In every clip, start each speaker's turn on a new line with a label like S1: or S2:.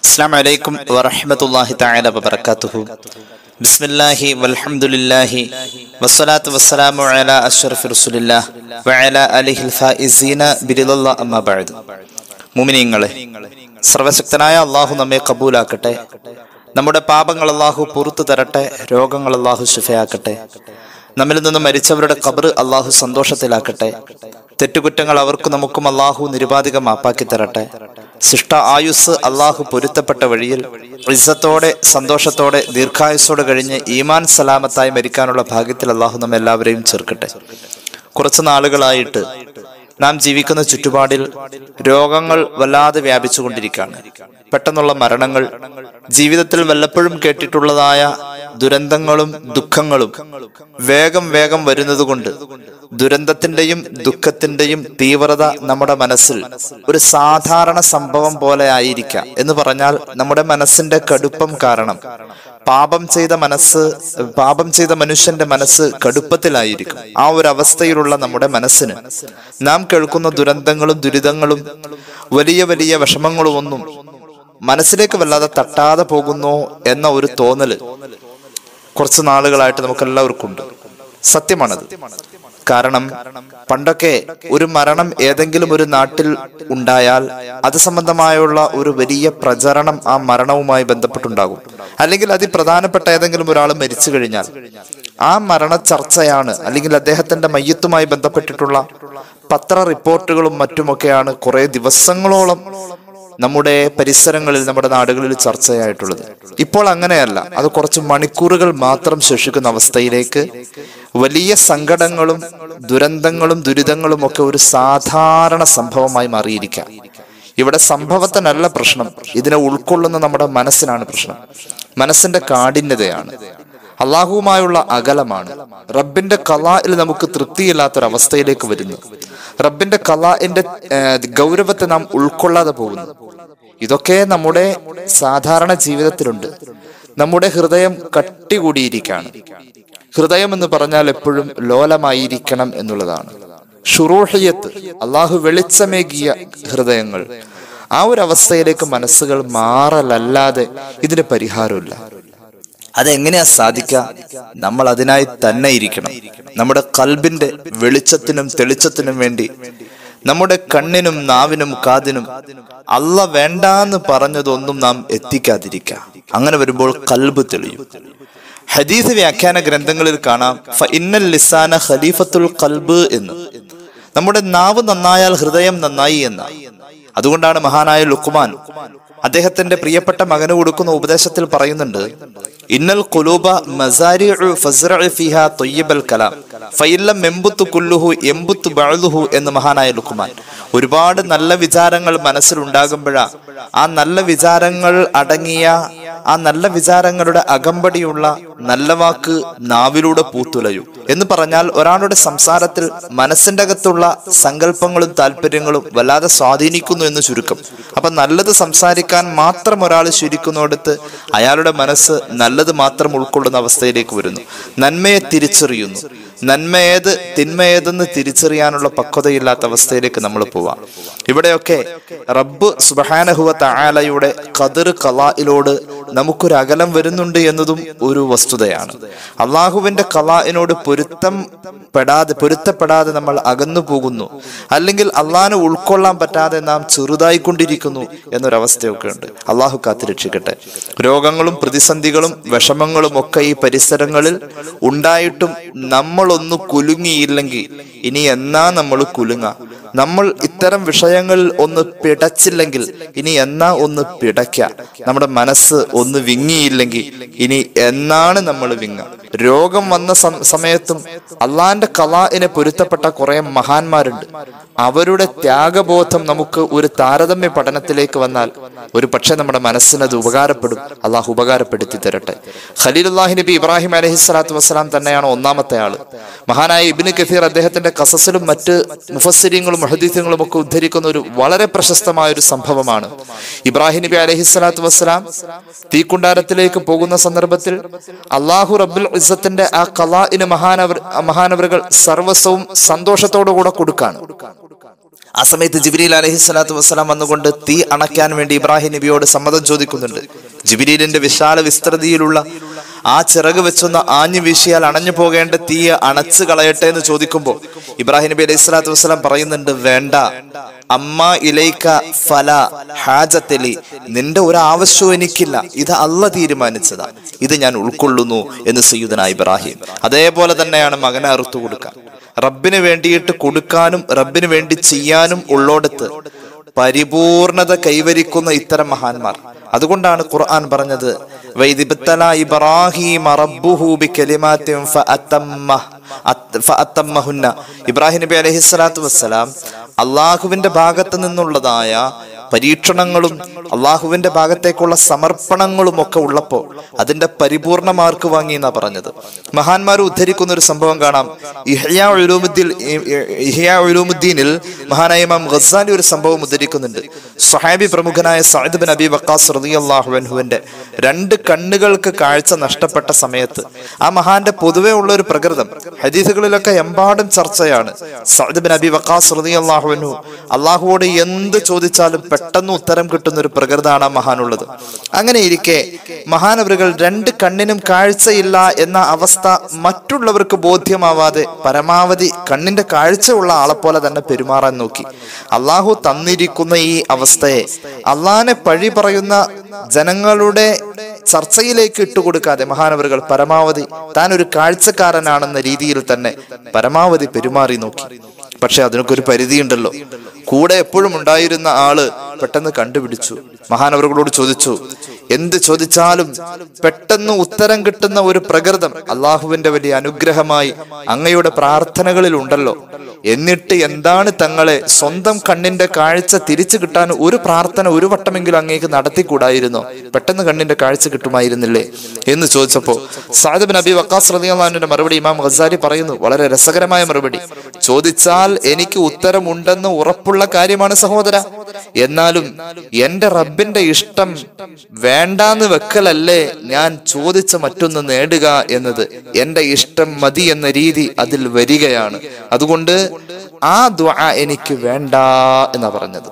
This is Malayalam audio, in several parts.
S1: അസ്സാം വലൈക്കും വറഹമത്തല്ലാഹി തആല വബറകാതുഹു ബിസ്മില്ലാഹി വൽഹംദുലില്ലാഹി വസ്സലാത്തു വസ്സലാമു അലാ അഷ്റഫി റസൂലില്ലാഹ് വഅലാ അലിഹിൽ ഫായിസീന ബിരിദല്ലാഹ് അമ്മാ ബഅദ് മുഅ്മിനീങ്ങളെ സർവശക്തനായ അള്ളാഹു നമ്മെ കബൂലാക്കട്ടെ നമ്മുടെ പാപങ്ങൾ അള്ളാഹു പുറത്തു തരട്ടെ രോഗങ്ങൾ അള്ളാഹു ശിഫയാക്കട്ടെ നമ്മിൽ നിന്ന് മരിച്ചവരുടെ കബറ് അള്ളാഹു സന്തോഷത്തിലാക്കട്ടെ തെറ്റുകുറ്റങ്ങൾ അവർക്ക് നമുക്കും അള്ളാഹു നിരുപാധിക മാപ്പാക്കി തരട്ടെ ശിഷ്ട ആയുസ് അള്ളാഹു പൊരുത്തപ്പെട്ട വഴിയിൽ ഇസ്സത്തോടെ സന്തോഷത്തോടെ ദീർഘായുസ്സോടെ കഴിഞ്ഞ് ഈമാൻ സലാമത്തായി മരിക്കാനുള്ള ഭാഗ്യത്തിൽ അള്ളാഹു നമ്മെ എല്ലാവരെയും ചേർക്കട്ടെ കുറച്ച് നാളുകളായിട്ട് നാം ജീവിക്കുന്ന ചുറ്റുപാടിൽ രോഗങ്ങൾ വല്ലാതെ വ്യാപിച്ചുകൊണ്ടിരിക്കുകയാണ് പെട്ടെന്നുള്ള മരണങ്ങൾ ജീവിതത്തിൽ വല്ലപ്പോഴും കേട്ടിട്ടുള്ളതായ ദുരന്തങ്ങളും ദുഃഖങ്ങളും വേഗം വേഗം വരുന്നത് കൊണ്ട് ദുരന്തത്തിന്റെയും ദുഃഖത്തിന്റെയും തീവ്രത നമ്മുടെ മനസ്സിൽ ഒരു സാധാരണ സംഭവം പോലെ ആയിരിക്കാം എന്ന് പറഞ്ഞാൽ നമ്മുടെ മനസ്സിന്റെ കടുപ്പം കാരണം പാപം ചെയ്ത മനസ്സ് പാപം ചെയ്ത മനുഷ്യന്റെ മനസ്സ് കടുപ്പത്തിലായിരിക്കും ആ ഒരു അവസ്ഥയിലുള്ള നമ്മുടെ മനസ്സിന് നാം കേൾക്കുന്ന ദുരന്തങ്ങളും ദുരിതങ്ങളും വലിയ വലിയ വിഷമങ്ങളും ഒന്നും മനസ്സിലേക്ക് വല്ലാതെ തട്ടാതെ പോകുന്നോ എന്ന ഒരു തോന്നല് കുറച്ച് നാളുകളായിട്ട് നമുക്ക് എല്ലാവർക്കും ഉണ്ട് സത്യമാണത് കാരണം പണ്ടൊക്കെ ഒരു മരണം ഏതെങ്കിലും ഒരു നാട്ടിൽ ഉണ്ടായാൽ അത് സംബന്ധമായുള്ള ഒരു വലിയ പ്രചരണം ആ മരണവുമായി ബന്ധപ്പെട്ടുണ്ടാകും അല്ലെങ്കിൽ അതിപ്രധാനപ്പെട്ട ഏതെങ്കിലും ഒരാൾ മരിച്ചു കഴിഞ്ഞാൽ ആ മരണ ചർച്ചയാണ് അല്ലെങ്കിൽ അദ്ദേഹത്തിന്റെ മയ്യത്തുമായി ബന്ധപ്പെട്ടിട്ടുള്ള പത്ര റിപ്പോർട്ടുകളും മറ്റുമൊക്കെയാണ് കുറെ ദിവസങ്ങളോളം നമ്മുടെ പരിസരങ്ങളിൽ നമ്മുടെ നാടുകളിൽ ചർച്ചയായിട്ടുള്ളത് ഇപ്പോൾ അങ്ങനെയല്ല അത് കുറച്ച് മണിക്കൂറുകൾ മാത്രം ശേഷിക്കുന്ന അവസ്ഥയിലേക്ക് വലിയ സങ്കടങ്ങളും ദുരന്തങ്ങളും ദുരിതങ്ങളും ഒക്കെ ഒരു സാധാരണ സംഭവമായി മാറിയിരിക്കാം ഇവിടെ സംഭവത്തിനല്ല പ്രശ്നം ഇതിനെ ഉൾക്കൊള്ളുന്ന നമ്മുടെ മനസ്സിനാണ് പ്രശ്നം മനസ്സിന്റെ കാഠിന്യതയാണ് അള്ളാഹുവുമായുള്ള അകലമാണ് റബ്ബിന്റെ കലായിൽ നമുക്ക് തൃപ്തിയില്ലാത്തൊരവസ്ഥയിലേക്ക് വരുന്നു റബ്ബിന്റെ കലാന്റെ ഗൗരവത്തെ നാം ഉൾക്കൊള്ളാതെ പോകുന്നു ഇതൊക്കെ നമ്മുടെ സാധാരണ ജീവിതത്തിലുണ്ട് നമ്മുടെ ഹൃദയം കട്ടികൂടിയിരിക്കാണ് ഹൃദയം എന്ന് പറഞ്ഞാൽ എപ്പോഴും ലോലമായിരിക്കണം എന്നുള്ളതാണ് ഷുറൂഹിയത്ത് അള്ളാഹു വെളിച്ചമേകിയ ഹൃദയങ്ങൾ ആ ഒരു അവസ്ഥയിലേക്ക് മനസ്സുകൾ മാറലല്ലാതെ ഇതിന് പരിഹാരമില്ല അതെങ്ങനെയാ സാധിക്കുക നമ്മൾ അതിനായി തന്നെ ഇരിക്കണം നമ്മുടെ കൽബിന്റെ വെളിച്ചത്തിനും തെളിച്ചത്തിനും വേണ്ടി നമ്മുടെ കണ്ണിനും നാവിനും കാതിനും അല്ല വേണ്ടാന്ന് പറഞ്ഞതൊന്നും നാം എത്തിക്കാതിരിക്കുക അങ്ങനെ വരുമ്പോൾ കൽബ് തെളിയും ഹദീസ് വ്യാഖ്യാന ഗ്രന്ഥങ്ങളിൽ കാണാം ഫ ഇന്നൽ ലിസാന ഖലീഫത്തുൽ കൽബ് എന്ന് നമ്മുടെ നാവ് നന്നായാൽ ഹൃദയം നന്നായി എന്ന അതുകൊണ്ടാണ് മഹാനായ ലുക്കുമാൻ അദ്ദേഹത്തിന്റെ പ്രിയപ്പെട്ട മകന് കൊടുക്കുന്ന ഉപദേശത്തിൽ പറയുന്നുണ്ട് ഇന്നൽ കുലൂബ മസാരിഉ ഫസ്റഉ ഫിഹാ തൊയ്യബൽ കലാം ഫയില്ലം എമ്പുത്തു കുല്ലുഹു എമ്പുത്തു ബഅലുഹു എന്ന് മഹാനായ ലുക്കുമാൻ ഒരുപാട് നല്ല വിചാരങ്ങൾ മനസ്സിൽ ഉണ്ടാകുമ്പോഴാ ആ നല്ല വിചാരങ്ങൾ അടങ്ങിയ ആ നല്ല വിചാരങ്ങളുടെ അകമ്പടിയുള്ള നല്ല വാക്ക് നാവിലൂടെ പൂത്തുലയും എന്ന് പറഞ്ഞാൽ ഒരാളുടെ സംസാരത്തിൽ മനസ്സിന്റെ അകത്തുള്ള സങ്കല്പങ്ങളും താല്പര്യങ്ങളും വല്ലാതെ സ്വാധീനിക്കുന്നു എന്ന് ചുരുക്കം അപ്പൊ നല്ലത് സംസാരിക്കാൻ മാത്രം ഒരാൾ ശീലിക്കുന്നിടത്ത് അയാളുടെ മനസ്സ് നല്ലത് മാത്രം ഉൾക്കൊള്ളുന്ന അവസ്ഥയിലേക്ക് വരുന്നു നന്മയെ തിരിച്ചറിയുന്നു നന്മ ഏത് തിന്മ ഏതെന്ന് തിരിച്ചറിയാനുള്ള പക്വതയില്ലാത്ത അവസ്ഥയിലേക്ക് നമ്മൾ പോവാം ഇവിടെയൊക്കെ റബ്ബ് സുബഹാനഹുവ തആലയുടെ ഖദർ കലായിലോട് നമുക്കൊരു അകലം വരുന്നുണ്ട് എന്നതും ഒരു വസ്തുതയാണ് അള്ളാഹുവിന്റെ കലായിനോട് പൊരുത്തം പെടാതെ പൊരുത്തപ്പെടാതെ നമ്മൾ അകന്നു പോകുന്നു അല്ലെങ്കിൽ അള്ളാഹിനെ ഉൾക്കൊള്ളാൻ പറ്റാതെ നാം ചെറുതായിക്കൊണ്ടിരിക്കുന്നു എന്നൊരവസ്ഥയൊക്കെ ഉണ്ട് അള്ളാഹു കാത്തിരക്ഷിക്കട്ടെ രോഗങ്ങളും പ്രതിസന്ധികളും വിഷമങ്ങളും ഒക്കെ ഈ പരിസരങ്ങളിൽ ഉണ്ടായിട്ടും നമ്മളൊന്ന് കുലുങ്ങിയില്ലെങ്കിൽ ഇനി എന്നാ നമ്മൾ കുലുങ്ങ നമ്മൾ ഇത്തരം വിഷയങ്ങളിൽ ഒന്ന് പിടച്ചില്ലെങ്കിൽ ഇനി എന്നാ ഒന്ന് പിടയ്ക്ക നമ്മുടെ മനസ്സ് ഒന്ന് വിങ്ങിയില്ലെങ്കിൽ ഇനി എന്നാണ് നമ്മൾ വിങ്ങ രോഗം വന്ന സമയത്തും അള്ളാന്റെ കലാഇനെ പൊരുത്തപ്പെട്ട കുറെ മഹാന്മാരുണ്ട് അവരുടെ ത്യാഗബോധം നമുക്ക് ഒരു താരതമ്യ പഠനത്തിലേക്ക് വന്നാൽ ഒരു പക്ഷെ നമ്മുടെ മനസ്സിന് അത് ഉപകാരപ്പെടും അള്ളാഹു ഉപകാരപ്പെടുത്തി തരട്ടെ ഖലീലുല്ലാഹി നബി ഇബ്രാഹിം അലഹി സ്വലാത്തു വസ്സലാം തന്നെയാണ് ഒന്നാമത്തെ ആള് മഹാനായ ഇബിന് കസീർ അദ്ദേഹത്തിന്റെ കസസിലും മറ്റ് മുഫസ്സിരിങ്ങളും മുഹദീസുകളും ഒക്കെ ഉദ്ധരിക്കുന്ന ഒരു വളരെ പ്രശസ്തമായ ഒരു സംഭവമാണ് ഇബ്രാഹിം നബി അലഹി സ്വലാത്തു വസ്സലാം തീക്കുണ്ടാരത്തിലേക്ക് പോകുന്ന സന്ദർഭത്തിൽ അള്ളാഹു റബ്ബുൽ ഇസത്തിന്റെ ആ കലാഇന് മഹാനവർ മഹാനവറുകൾ സർവസ്വവും സന്തോഷത്തോടു കൂടെ കൊടുക്കാണ് ആ സമയത്ത് ജിബിരിൽ അലഹി സ്വലാത്തു വസ്സലാം വന്നുകൊണ്ട് തീ അണയ്ക്കാൻ വേണ്ടി ഇബ്രാഹിം നബിയോട് സമ്മതം ചോദിക്കുന്നുണ്ട് ജിബിരിലിന്റെ വിശാല വിസ്തൃതിയിലുള്ള ആ ചിറക് വെച്ചൊന്ന് ആഞ്ഞു വീശിയാൽ അണഞ്ഞു പോകേണ്ട തീ അണച്ചു കളയട്ടെ എന്ന് ചോദിക്കുമ്പോൾ ഇബ്രാഹിം നബി അലൈഹി സ്വലാത്തു വസ്സലാം പറയുന്നുണ്ട് വേണ്ട അമ്മ ഇലൈക്ക ഫല ഹാജത്തലി നിന്റെ ഒരു ആവശ്യവും എനിക്കില്ല ഇത് അല്ല തീരുമാനിച്ചതാ ഇത് ഞാൻ ഉൾക്കൊള്ളുന്നു എന്ന് സയ്യുദന ഇബ്രാഹിം അതേപോലെ തന്നെയാണ് മകനെ അറുത്തു കൊടുക്കാൻ റബ്ബിന് വേണ്ടിയിട്ട് കൊടുക്കാനും റബ്ബിന് വേണ്ടി ചെയ്യാനും ഉള്ളോടത്ത് പരിപൂർണത കൈവരിക്കുന്ന ഇത്തരം മഹാന്മാർ അതുകൊണ്ടാണ് ഖുർആൻ പറഞ്ഞത് വൈദിബ്തല ഇബ്രാഹിം റബ്ബുഹു ബികലിമാത്തിൻ ഫഅതമ്മ ഫഅതമ്മഹുന്ന ഇബ്രാഹിം നബി അലൈഹി സ്വലാത്തു വസ്സലാം അള്ളാഹുവിന്റെ ഭാഗത്ത് നിന്നുള്ളതായ പരീക്ഷണങ്ങളും അള്ളാഹുവിന്റെ ഭാഗത്തേക്കുള്ള സമർപ്പണങ്ങളും ഒക്കെ ഉള്ളപ്പോ അതിന്റെ പരിപൂർണ മാർക്ക് വാങ്ങി എന്നാ പറഞ്ഞത് മഹാന്മാർ ഉദ്ധരിക്കുന്ന ഒരു സംഭവം കാണാം ഇഹ്യാ ഉലൂമുദ്ദീൻ ഇഹ്യാ ഉലൂമുദ്ദീനിൽ മഹാനായ ഇമാം ഖസാലി ഒരു സംഭവം ഉദ്ധരിക്കുന്നുണ്ട് സ്വഹാബി പ്രമുഖനായ സഅദ് ബിൻ അബി വക്കാസ് റളിയല്ലാഹു അൻഹുവിന്റെ രണ്ട് കണ്ണുകൾക്ക് കാഴ്ച നഷ്ടപ്പെട്ട സമയത്ത് ആ മഹാന്റെ പൊതുവെ ഉള്ള ഒരു പ്രകൃതം ഹദീസുകളിലൊക്കെ എമ്പാടും ചർച്ചയാണ് സഅദ് ബിൻ അബി വക്കാസ് റളിയല്ലാഹു അൻഹു അള്ളാഹുവോട് എന്ത് ചോദിച്ചാലും പെട്ടെന്ന് ഉത്തരം കിട്ടുന്ന ഒരു പ്രകൃതമാണ് ആ മഹാനുള്ളത് അങ്ങനെ ഇരിക്കെ മഹാനവറുകൾ രണ്ട് കണ്ണിനും കാഴ്ചയില്ല എന്ന അവസ്ഥ മറ്റുള്ളവർക്ക് ബോധ്യമാവാതെ പരമാവധി കണ്ണിന്റെ കാഴ്ചയുള്ള ആളെ പോലെ തന്നെ പെരുമാറാൻ നോക്കി അള്ളാഹു തന്നിരിക്കുന്ന ഈ അവസ്ഥയെ അള്ളാഹിനെ പഴി പറയുന്ന ജനങ്ങളുടെ ചർച്ചയിലേക്ക് ഇട്ടുകൊടുക്കാതെ മഹാനവറുകൾ പരമാവധി താൻ ഒരു കാഴ്ചക്കാരനാണെന്ന രീതിയിൽ തന്നെ പരമാവധി പെരുമാറി നോക്കി പക്ഷെ അതിനൊക്കെ ഒരു പരിധിയുണ്ടല്ലോ കൂടെ എപ്പോഴും ഉണ്ടായിരുന്ന ആള് പെട്ടെന്ന് കണ്ടുപിടിച്ചു മഹാനവറുകളോട് ചോദിച്ചു എന്ത് ചോദിച്ചാലും പെട്ടെന്ന് ഉത്തരം കിട്ടുന്ന ഒരു പ്രകൃതം അള്ളാഹുവിന്റെ വലിയ അനുഗ്രഹമായി അങ്ങയുടെ പ്രാർത്ഥനകളിൽ ഉണ്ടല്ലോ എന്നിട്ട് എന്താണ് തങ്ങളെ സ്വന്തം കണ്ണിന്റെ കാഴ്ച തിരിച്ചു കിട്ടാൻ ഒരു പ്രാർത്ഥന ഒരു വട്ടമെങ്കിലും അങ്ങേക്ക് നടത്തിക്കൂടായിരുന്നോ പെട്ടെന്ന് കണ്ണിന്റെ കാഴ്ച കിട്ടുമായിരുന്നില്ലേ എന്ന് ചോദിച്ചപ്പോ സാഹിബ് നബി വക്കാസ് റളിയല്ലാഹുവിന്റെ മറുപടി ഇമാം ഖസാലി പറയുന്നു വളരെ രസകരമായ മറുപടി ചോദിച്ചാൽ എനിക്ക് ഉത്തരമുണ്ടെന്ന് ഉറപ്പുള്ള കാര്യമാണ് സഹോദര എന്നാലും എന്റെ റബ്ബിന്റെ ഇഷ്ടം വേണ്ടാന്ന് വെക്കലല്ലേ ഞാൻ ചോദിച്ച മറ്റൊന്ന് നേടുക എന്നത് എന്റെ ഇഷ്ടം മതി എന്ന രീതി അതിൽ വരികയാണ് അതുകൊണ്ട് ആ ദ്വാ എനിക്ക് വേണ്ട എന്നാ പറഞ്ഞത്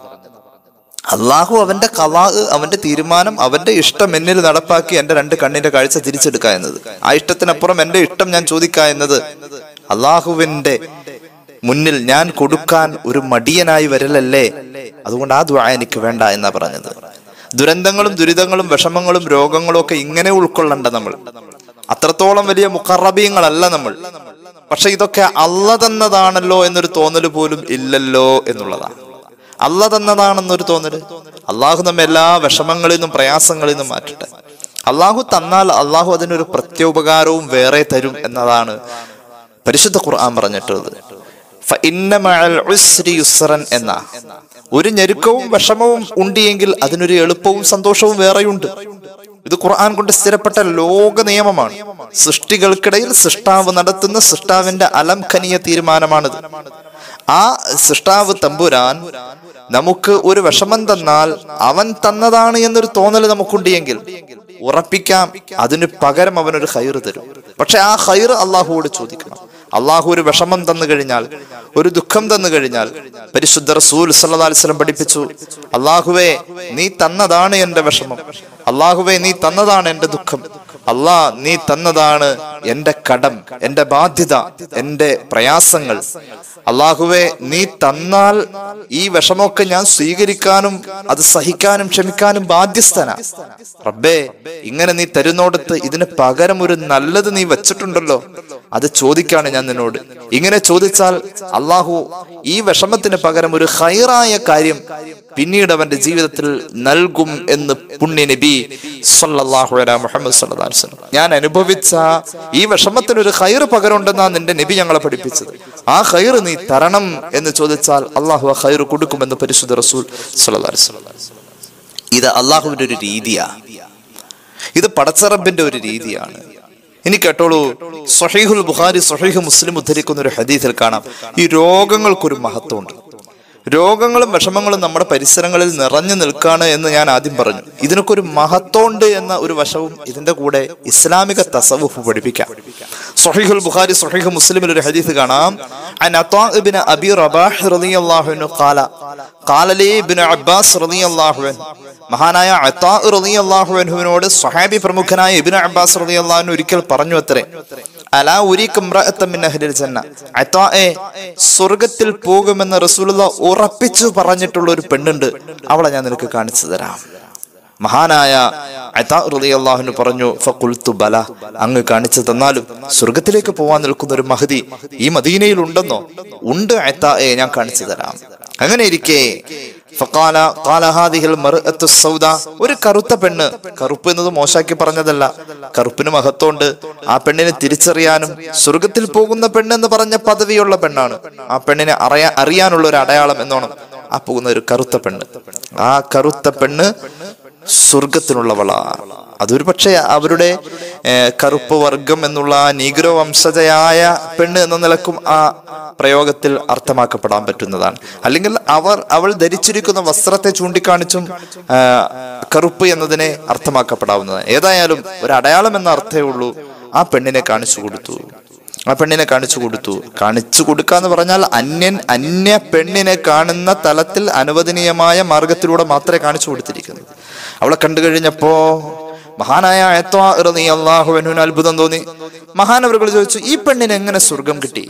S1: അള്ളാഹു അവന്റെ കലാ അവന്റെ തീരുമാനം അവന്റെ ഇഷ്ടം എന്നിൽ നടപ്പാക്കി എന്റെ രണ്ട് കണ്ണിന്റെ കാഴ്ച തിരിച്ചെടുക്കുക എന്നത് ആ ഇഷ്ടത്തിനപ്പുറം എന്റെ ഇഷ്ടം ഞാൻ ചോദിക്കുക എന്നത് അള്ളാഹുവിന്റെ മുന്നിൽ ഞാൻ കൊടുക്കാൻ ഒരു മടിയനായി വരലല്ലേ അതുകൊണ്ട് ആ ദ്വാ എനിക്ക് വേണ്ട എന്നാ പറഞ്ഞത് ദുരന്തങ്ങളും ദുരിതങ്ങളും വിഷമങ്ങളും രോഗങ്ങളും ഒക്കെ ഇങ്ങനെ ഉൾക്കൊള്ളണ്ട നമ്മൾ അത്രത്തോളം വലിയ മുഖറബീങ്ങളല്ല നമ്മൾ പക്ഷെ ഇതൊക്കെ അല്ല തന്നതാണല്ലോ എന്നൊരു തോന്നൽ പോലും ഇല്ലല്ലോ എന്നുള്ളതാണ് അല്ല തന്നതാണെന്നൊരു തോന്നല് അള്ളാഹു നമ്മെ എല്ലാ വിഷമങ്ങളിൽ നിന്നും പ്രയാസങ്ങളിൽ നിന്നും മാറ്റട്ടെ അള്ളാഹു തന്നാൽ അള്ളാഹു അതിനൊരു പ്രത്യുപകാരവും വേറെ തരും എന്നതാണ് പരിശുദ്ധ ഖുർആൻ പറഞ്ഞിട്ടുള്ളത് ഫഇന്ന മഅൽ ഉസ്രി യുസ്റൻ എന്ന ഒരു ഞെരുക്കവും വിഷമവും ഉണ്ടിയെങ്കിൽ അതിനൊരു എളുപ്പവും സന്തോഷവും വേറെയുണ്ട് ഇത് ഖുർആൻ കൊണ്ട് സ്ഥിരപ്പെട്ട ലോക നിയമമാണ് സൃഷ്ടികൾക്കിടയിൽ സൃഷ്ടാവ് നടത്തുന്ന സൃഷ്ടാവിന്റെ അലംഖനീയ തീരുമാനമാണിത് ആ സൃഷ്ടാവ് തമ്പുരാൻ നമുക്ക് ഒരു വിഷമം തന്നാൽ അവൻ തന്നതാണ് എന്നൊരു തോന്നൽ നമുക്കുണ്ടെങ്കിൽ ഉറപ്പിക്കാം അതിന് പകരം അവൻ ഒരു ഹൈറ് തരും പക്ഷെ ആ ഹൈറ് അള്ളാഹുവോട് ചോദിക്കണം അള്ളാഹു ഒരു വിഷമം തന്നു കഴിഞ്ഞാൽ ഒരു ദുഃഖം തന്നു കഴിഞ്ഞാൽ പരിശുദ്ധ റസൂൽ സല്ലല്ലാഹു അലൈഹി വസല്ലം പഠിപ്പിച്ചു അള്ളാഹുവേ നീ തന്നതാണ് എന്റെ വിഷമം അള്ളാഹുവേ നീ തന്നതാണ് എന്റെ ദുഃഖം അള്ളാ നീ തന്നതാണ് എന്റെ കടം എന്റെ ബാധ്യത എന്റെ പ്രയാസങ്ങൾ അള്ളാഹുവെ നീ തന്നാൽ ഈ വിഷമമൊക്കെ ഞാൻ സ്വീകരിക്കാനും അത് സഹിക്കാനും ക്ഷമിക്കാനും ബാധ്യസ്ഥന റബ്ബേ ഇങ്ങനെ നീ തരുന്നോടത്ത് ഇതിന് പകരം ഒരു നല്ലത് നീ വെച്ചിട്ടുണ്ടല്ലോ അത് ചോദിക്കാണ് ഞാൻ നിന്നോട് ഇങ്ങനെ ചോദിച്ചാൽ അള്ളാഹു ഈ വിഷമത്തിന് പകരം ഒരു ഹൈറായ കാര്യം പിന്നീട് അവന്റെ ജീവിതത്തിൽ നൽകും എന്ന് പുണ്യ നബി സല്ലല്ലാഹു അലൈഹി മുഹമ്മദ് സല്ലല്ലാഹു അലൈഹി വസല്ലം ഞാൻ അനുഭവിച്ച ഈ വിഷമത്തിന് ഒരു ഹൈർ പകരമുണ്ടെന്നാണ് നിന്റെ നബി ഞങ്ങളെ പഠിപ്പിച്ചത് ആ ഹൈർ നീ തരണം എന്ന് ചോദിച്ചാൽ അള്ളാഹു ആ ഹൈർ കൊടുക്കുമെന്ന് പരിശുദ്ധ റസൂൽ സല്ലല്ലാഹു അലൈഹി വസല്ലം ഇത് അള്ളാഹുവിന്റെ ഒരു രീതിയാ ഇത് പടച്ചറബിന്റെ ഒരു രീതിയാണ് ഇനി കേട്ടോളൂ സഹീഹുൽ ബുഖാരി സഹീഹ് മുസ്ലിം ഉദ്ധരിക്കുന്ന ഒരു ഹദീസിൽ കാണാം ഈ രോഗങ്ങൾക്കൊരു മഹത്വമുണ്ട് രോഗങ്ങളും വിഷമങ്ങളും നമ്മുടെ പരിസരങ്ങളിൽ നിറഞ്ഞു നിൽക്കാണ് എന്ന് ഞാൻ ആദ്യം പറഞ്ഞു ഇതിനൊക്കെ ഒരു മഹത്വമുണ്ട് എന്ന ഒരു വശവും ഇതിന്റെ കൂടെ ഇസ്ലാമിക തസവുഫ് പഠിപ്പിക്കാം സഹീഹുൽ ബുഖാരി സഹീഹ് മുസ്ലിമിൽ ഒരു ഹദീസ് കാണാം عن عطاء بن ابي رباح رضي الله عنه قال قال لي ابن عباس رضي الله عنه മഹാനായ അത്താ റളിയല്ലാഹു അൻഹുവിനോട് സ്വഹാബി പ്രമുഖനായ ഇബ്നു അബ്ബാസ് റളിയല്ലാഹു അൻഹു ഒരിക്കൽ പറഞ്ഞു അത്രേ അലാ ഉരീക്കും ഇംറഅത്തൻ മിൻ അഹ്ലിൽ ജന്ന അത്തായെ സ്വർഗ്ഗത്തിൽ പോകുമെന്ന് റസൂലുള്ള ഉറപ്പിച്ചു പറഞ്ഞിട്ടുള്ള ഒരു പെണ്ണുണ്ട് അവളെ ഞാൻ നിനക്ക് കാണിച്ചു തരാം മഹാനായ അത്താ റളിയല്ലാഹു പറഞ്ഞു ഫഖുൽതു ബല അങ്ങ് കാണിച്ചു തന്നാലും സ്വർഗത്തിലേക്ക് പോവാൻ നിൽക്കുന്ന ഒരു മഹദി ഈ മദീനയിൽ ഉണ്ടെന്നോ ഉണ്ട് അത്തായെ ഞാൻ കാണിച്ചു തരാം അങ്ങനെ ഇരിക്കെ ഫഖാല ഖാല ഹാദിഹിൽ മർഅത്തു സൗദ ഒരു കറുത്ത പെണ്ണ് കറുപ്പ് എന്നത് മോശാക്കി പറഞ്ഞതല്ല കറുപ്പിന് മഹത്വമുണ്ട് ആ പെണ്ണിനെ തിരിച്ചറിയാനും സ്വർഗത്തിൽ പോകുന്ന പെണ്ണ് എന്ന് പറഞ്ഞ പദവിയുള്ള പെണ്ണാണ് ആ പെണ്ണിനെ അറിയാ അറിയാനുള്ള ഒരു അടയാളം എന്നോണം ആ പോകുന്ന ഒരു കറുത്ത പെണ്ണ് ആ കറുത്ത പെണ്ണ് സ്വർഗത്തിനുള്ളവളാ അതൊരു പക്ഷേ അവരുടെ ഏർ, കറുപ്പ് വർഗം എന്നുള്ള ആ നീഗ്രോ വംശജയായ പെണ്ണ് എന്ന നിലക്കും ആ പ്രയോഗത്തിൽ അർത്ഥമാക്കപ്പെടാൻ പറ്റുന്നതാണ് അല്ലെങ്കിൽ അവർ അവൾ ധരിച്ചിരിക്കുന്ന വസ്ത്രത്തെ ചൂണ്ടിക്കാണിച്ചും ആ, കറുപ്പ് എന്നതിനെ അർത്ഥമാക്കപ്പെടാവുന്നതാണ് ഏതായാലും ഒരു അടയാളം എന്ന അർത്ഥമേ ഉള്ളൂ ആ പെണ്ണിനെ കാണിച്ചു കൊടുത്തു ആ പെണ്ണിനെ കാണിച്ചു കൊടുത്തു കാണിച്ചു കൊടുക്കുക എന്ന് പറഞ്ഞാൽ അന്യൻ അന്യ പെണ്ണിനെ കാണുന്ന തലത്തിൽ അനുവദനീയമായ മാർഗത്തിലൂടെ മാത്രമേ കാണിച്ചു കൊടുത്തിരിക്കുന്നത് അവളെ കണ്ടു കഴിഞ്ഞപ്പോ മഹാനായ അള്ളാഹുവിന് അത്ഭുതം തോന്നി മഹാനവറുകൾ ചോദിച്ചു ഈ പെണ്ണിന് എങ്ങനെ സ്വർഗം കിട്ടി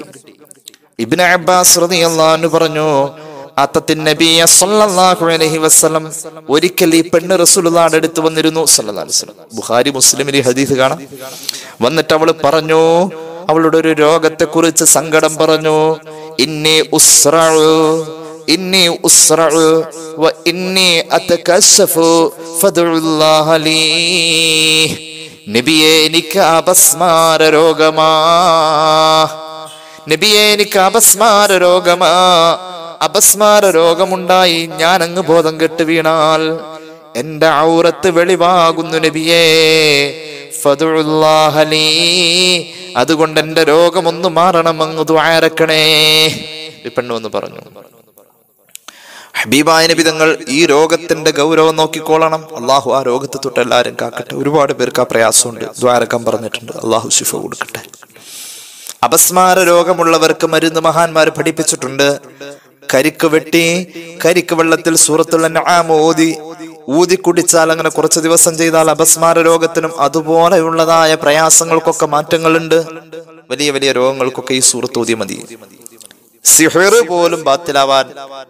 S1: ഇബ്നു അബ്ബാസ് റളിയല്ലാഹു പറഞ്ഞു അത്തത്തിൻ നബിയ സല്ലല്ലാഹു അലൈഹി വസല്ലം ഒരിക്കൽ ഈ പെണ്ണ് റസൂലുള്ളാഹിന്റെ അടുത്ത് വന്നിരുന്നു സല്ലല്ലാഹു അലൈഹി വസല്ലം ബുഖാരി മുസ്ലിമിൽ ഈ ഹദീസ് കാണാം വന്നിട്ട് അവൾ പറഞ്ഞു അവളുടെ ഒരു രോഗത്തെ കുറിച്ച് സങ്കടം പറഞ്ഞു ഇന്നി ഉസ്റഉ ഇന്നി ഉസ്റഉ വ ഇന്നി അതകശഫു ഫദ്ഉല്ലാഹ ലീ നബിയെ എനിക്ക് അപസ്മാര രോഗമാ നബിയെ എനിക്ക് അപസ്മാര രോഗമാ അപസ്മാര രോഗമുണ്ടായി ഞാൻ അങ്ങ് ബോധം കെട്ട് വീണാൽ എന്റെ ഔറത്ത് വെളിവാകുന്നു നബിയേ ഫദുല്ലാഹ ലീ. അതുകൊണ്ട് എന്റെ രോഗം ഒന്ന് മാറണം അങ്ങ് ദ്വാരക്കണേ ഈ പെണ്ണു എന്ന് പറഞ്ഞു ഹബീബായ നബി തങ്ങൾ ഈ രോഗത്തിന്റെ ഗൗരവം നോക്കിക്കോളണം അള്ളാഹു ആ രോഗത്തെ തൊട്ട് എല്ലാവരും കാക്കട്ടെ ഒരുപാട് പേർക്ക് ആ പ്രയാസമുണ്ട് ദ്വാരകം പറഞ്ഞിട്ടുണ്ട് അള്ളാഹു ശിഫ കൊടുക്കട്ടെ അപസ്മാര രോഗമുള്ളവർക്ക് മരുന്ന് മഹാന്മാർ പഠിപ്പിച്ചിട്ടുണ്ട് കരിക്ക് വെട്ടി കരിക്ക് വെള്ളത്തിൽ സൂറത്തുള്ള നആം ഓതി ഊതി കുടിച്ചാൽ അങ്ങനെ കുറച്ച് ദിവസം ചെയ്താൽ അപസ്മാര രോഗത്തിനും അതുപോലെയുള്ളതായ പ്രയാസങ്ങൾക്കൊക്കെ മാറ്റങ്ങളുണ്ട് വലിയ വലിയ രോഗങ്ങൾക്കൊക്കെ ഈ സൂറത്ത് ഊതി മതി സിഹർ പോലും ബാത്തിലാവാൻ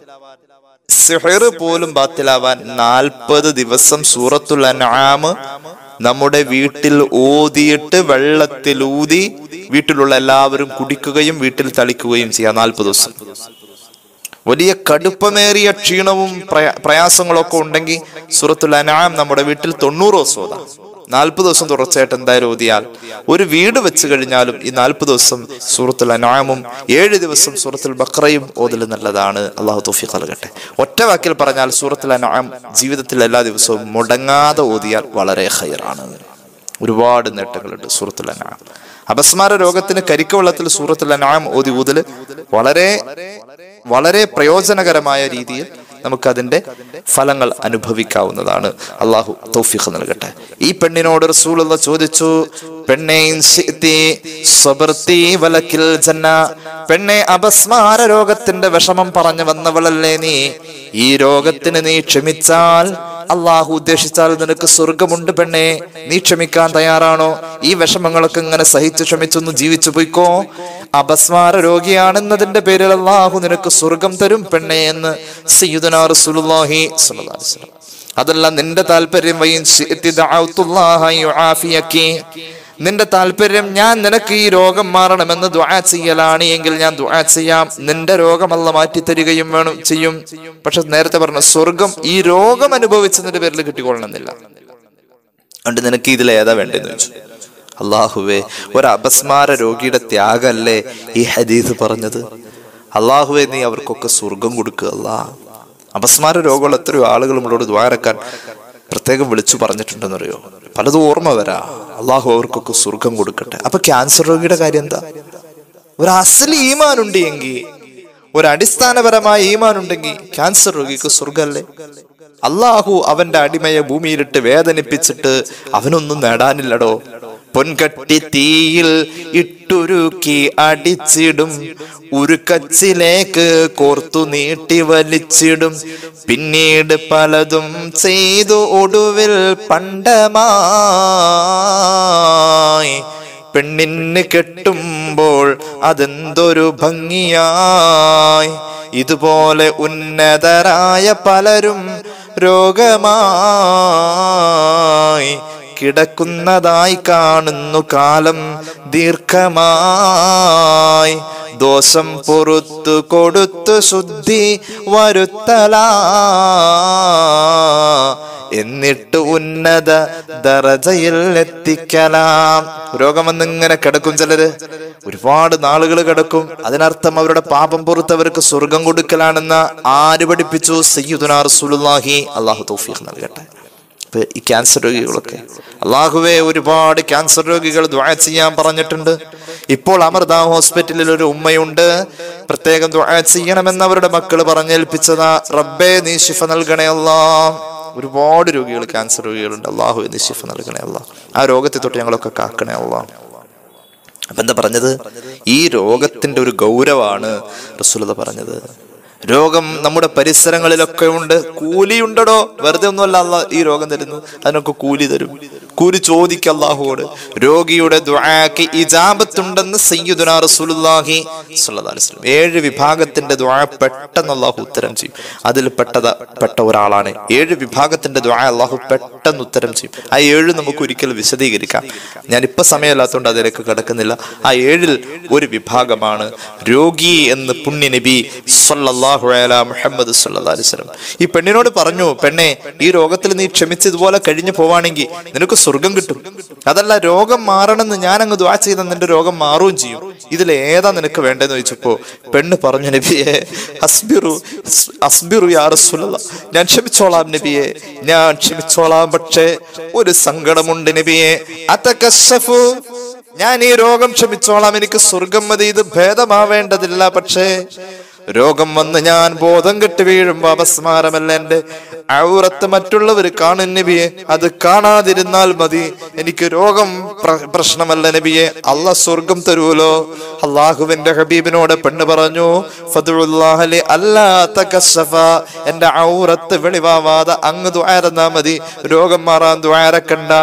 S1: സിഹർ പോലും ബാത്തിലാവാൻ നാൽപ്പത് ദിവസം സൂറത്തുൽ അൻആം നമ്മുടെ വീട്ടിൽ ഊതിയിട്ട് വെള്ളത്തിൽ ഊതി വീട്ടിലുള്ള എല്ലാവരും കുടിക്കുകയും വീട്ടിൽ തളിക്കുകയും ചെയ്യാം നാൽപ്പത് ദിവസം വലിയ കടുപ്പമേറിയ ക്ഷീണവും പ്രയ- പ്രയാസങ്ങളൊക്കെ ഉണ്ടെങ്കിൽ സൂറത്തുൽ അനാം നമ്മുടെ വീട്ടിൽ തൊണ്ണൂറ് ദിവസം ഓതാം നാൽപ്പത് ദിവസം തുടർച്ചയായിട്ട് എന്തായാലും ഓതിയാൽ ഒരു വീട് വെച്ച് കഴിഞ്ഞാലും ഈ നാൽപ്പത് ദിവസം സൂറത്തുൽ അനാമും ഏഴ് ദിവസം സൂറത്തുൽ ബക്രയും ഓതൽ നല്ലതാണ് അള്ളാഹു തോഫിഖ് നൽകട്ടെ ഒറ്റ വാക്കിൽ പറഞ്ഞാൽ സൂറത്തുൽ അനാം ജീവിതത്തിൽ എല്ലാ ദിവസവും മുടങ്ങാതെ ഓതിയാൽ വളരെ ഹൈറാണ് ഒരുപാട് നേട്ടങ്ങളുണ്ട് സൂറത്തുൽ അനാം അപസ്മാര രോഗത്തിന് കരിക്ക് വെള്ളത്തിൽ സൂറത്തുൽ അനാം ഓതി ഊതല് വളരെ വളരെ പ്രയോജനകരമായ രീതിയിൽ നമുക്കതിന്റെ ഫലങ്ങൾ അനുഭവിക്കാവുന്നതാണ് അള്ളാഹു തൗഫീഖ് നൽകട്ടെ ഈ പെണ്ണിനോട് റസൂലുള്ള ചോദിച്ചു പെണ്ണെ ഇൻ ശിഅ്തി സബർതി വലക്കിൽ ജന്ന പെണ്ണെ അപസ്മാര രോഗത്തിന്റെ വിഷമം പറഞ്ഞു വന്നവളല്ലേ നീ ഈ രോഗത്തിന് നീ ക്ഷമിച്ചാൽ അള്ളാഹു ഉദ്ദേശിച്ചാൽ നിനക്ക് സ്വർഗമുണ്ട് പെണ്ണെ നീ ക്ഷമിക്കാൻ തയ്യാറാണോ ഈ വിഷമങ്ങളൊക്കെ ഇങ്ങനെ സഹിച്ചു ക്ഷമിച്ചൊന്ന് ജീവിച്ചു പോയിക്കോ അപസ്മാര രോഗിയാണെന്നതിന്റെ പേരിൽ അള്ളാഹു നിനക്ക് സ്വർഗം തരും പെണ്ണെ എന്ന് സയ്യിദുനാ റസൂലുള്ളാഹി സ്വല്ലല്ലാഹു അലൈഹി വസല്ലം അതല്ല നിന്റെ താല്പര്യം വൈൻ ശിഅ്തി ദഅഉത്തുല്ലാഹ യുആഫിയക്കി നിന്റെ താല്പര്യം ഞാൻ നിനക്ക് ഈ രോഗം മാറണമെന്ന് ദുആ ചെയ്യലാണ് എങ്കിൽ ഞാൻ ദുആ ചെയ്യാം നിന്റെ രോഗം അല്ല മാറ്റി തരികയും വേണം ചെയ്യും പക്ഷെ നേരത്തെ പറഞ്ഞ സ്വർഗം ഈ രോഗം അനുഭവിച്ചതിന്റെ പേരിൽ കിട്ടിക്കൊള്ളണമെന്നില്ല അതുകൊണ്ട് നിനക്ക് ഇതിൽ ഏതാ വേണ്ടെന്ന് ചോദിച്ചു അള്ളാഹുവേ ഒരു അപസ്മാര രോഗിയുടെ ത്യാഗല്ലേ ഈ ഹദീസ് പറഞ്ഞത് അള്ളാഹുവേ നീ അവർക്കൊക്കെ സ്വർഗം കൊടുക്കുക അല്ലാ അപസ്മാര രോഗമുള്ള എത്രയോ ആളുകൾ നമ്മളോട് ദ്വാരക്കാൻ പ്രത്യേകം വിളിച്ചു പറഞ്ഞിട്ടുണ്ടെന്നറിയോ പലതും ഓർമ്മ വരാ അള്ളാഹു അവർക്കൊക്കെ സ്വർഗം കൊടുക്കട്ടെ അപ്പൊ ക്യാൻസർ രോഗിയുടെ കാര്യം എന്താ ഒരു അസൽ ഈമാനുണ്ട് എങ്കിൽ ഒരു അടിസ്ഥാനപരമായ ഈമാൻ ഉണ്ടെങ്കിൽ ക്യാൻസർ രോഗിക്ക് സ്വർഗല്ലേ അള്ളാഹു അവന്റെ അടിമയെ ഭൂമിയിലിട്ട് വേദനിപ്പിച്ചിട്ട് അവനൊന്നും നേടാനില്ലടോ പൊൻകട്ടി തീയിൽ ഇട്ടുരുക്കി അടിച്ചിടും ഉരുക്കച്ചിലേക്ക് കോർത്തു നീട്ടി വലിച്ചിടും പിന്നീട് പലതും ചെയ്തു ഒടുവിൽ പണ്ടമായി പെണ്ണിന് കെട്ടുമ്പോൾ അതെന്തൊരു ഭംഗിയായി ഇതുപോലെ ഉന്നതരായ പലരും രോഗമായി കിടക്കുന്നതായി കാണുന്നു കാലം ദീർഘമായി ദോഷം പൊറത്തു കൊടുത്തു ശുദ്ധി വരുത്തല എന്നിട്ട് ഉന്നത ദറജയിൽ എത്തിക്കലാം രോഗം വന്നിങ്ങനെ കിടക്കും ചിലര് ഒരുപാട് നാളുകൾ കിടക്കും അതിനർത്ഥം അവരുടെ പാപം പുറത്തവർക്ക് സ്വർഗം കൊടുക്കലാണെന്ന ആര് പഠിപ്പിച്ചു സയ്യുദുനാ റസൂലുള്ളാഹി അള്ളാഹു തൗഫീഖ് നൽകട്ടെ ഇപ്പൊ ഈ ക്യാൻസർ രോഗികളൊക്കെ അള്ളാഹുവെ ഒരുപാട് ക്യാൻസർ രോഗികൾ ദ്വാ ചെയ്യാൻ പറഞ്ഞിട്ടുണ്ട് ഇപ്പോൾ അമൃത ഹോസ്പിറ്റലിൽ ഒരു ഉമ്മയുണ്ട് പ്രത്യേകം ദ്വാ ചെയ്യണമെന്ന് അവരുടെ മക്കൾ പറഞ്ഞേൽപ്പിച്ചതാ റബ്ബേ നീ ശിഫ നൽകണേ അല്ലാ ഒരുപാട് രോഗികൾ ക്യാൻസർ രോഗികളുണ്ട് അള്ളാഹു നീ ശിഫ നൽകണേ അല്ലാ ആ രോഗത്തെ തൊട്ട് ഞങ്ങളൊക്കെ കാക്കണേ അല്ലാ അപ്പൊ എന്താ പറഞ്ഞത് ഈ രോഗത്തിന്റെ ഒരു ഗൗരവാണ് റസൂലത പറഞ്ഞത് രോഗം നമ്മുടെ പരിസരങ്ങളിലൊക്കെ ഉണ്ട് കൂലിയുണ്ടടോ വെറുതെ ഒന്നുമല്ല അല്ല ഈ രോഗം തരുന്നു അതിനൊക്കെ കൂലി തരും കൂലി ചോദിക്ക അള്ളാഹുവോട് രോഗിയുടെ ദുആക്ക് ഇജാബത്തുണ്ടെന്ന് സയ്യിദുനാ റസൂലുള്ളാഹി സ്വല്ലല്ലാഹു അലൈഹി വസല്ലം ഏഴ് വിഭാഗത്തിന്റെ ദുആ പെട്ടെന്ന് അള്ളാഹു ഉത്തരം ചെയ്യും അതിൽ പെട്ടത പെട്ട ഒരാളാണ് ഏഴ് വിഭാഗത്തിന്റെ ദുആ അള്ളാഹു പെട്ടെന്ന് ഉത്തരം ചെയ്യും ആ ഏഴ് നമുക്ക് ഒരിക്കലും വിശദീകരിക്കാം ഞാൻ ഇപ്പൊ സമയമില്ലാത്തതുകൊണ്ട് അതിലേക്ക് കിടക്കുന്നില്ല ആ ഏഴിൽ ഒരു വിഭാഗമാണ് രോഗി എന്ന് പുണ്യ നബി സല്ലല്ലാഹു അലാ മുഹമ്മദ് സല്ലല്ലാഹു അലൈഹി വസല്ലം ഈ പെണ്ണിനോട് പറഞ്ഞു പെണ്ണെ ഈ രോഗത്തിൽ നീ ക്ഷമിച്ച് ഇതുപോലെ കഴിഞ്ഞു പോവാണെങ്കിൽ നിനക്ക് സ്വർഗം കിട്ടും അതല്ല രോഗം മാറണമെന്ന് ഞാൻ അങ്ങ് ദ്വാ ചെയ്ത നിന്റെ രോഗം മാറുകയും ചെയ്യും ഇതിൽ ഏതാ നിനക്ക് വേണ്ടെന്ന് ചോദിച്ചപ്പോ പെണ്ണ് പറഞ്ഞു നബിയെ അസ്ബിറു അസ്ബിറു യാ റസൂലല്ലാ ഞാൻ ക്ഷമിച്ചോളാം നബിയെ ഞാൻ ക്ഷമിച്ചോളാം പക്ഷേ ഒരു സങ്കടമുണ്ട് നബിയെ അതകശഫു ഞാൻ ഈ രോഗം ക്ഷമിച്ചോളാം എനിക്ക് സ്വർഗം മതി ഇത് ഭേദമാവേണ്ടതില്ല പക്ഷേ രോഗം വന്ന് ഞാൻ ബോധം കെട്ട് വീഴുമ്പോ അപസ്മാരമല്ല എന്റെ ഔറത്ത് മറ്റുള്ളവർ കാണും നബിയെ അത് കാണാതിരുന്നാൽ മതി എനിക്ക് രോഗം പ്ര- പ്രശ്നമല്ല നബിയെ അല്ല സ്വർഗം തരുമല്ലോ അള്ളാഹുവിന്റെ ഹബീബിനോട് പെണ്ണ് പറഞ്ഞു ഫദ്ഉല്ലാഹലി അല്ലാ തകശഫ എന്റെ ഔറത്ത് വെളിവാവാതെ അങ്ങ് ദ്വാരന്നാ മതി രോഗം മാറാൻ ദ്വാരക്കണ്ട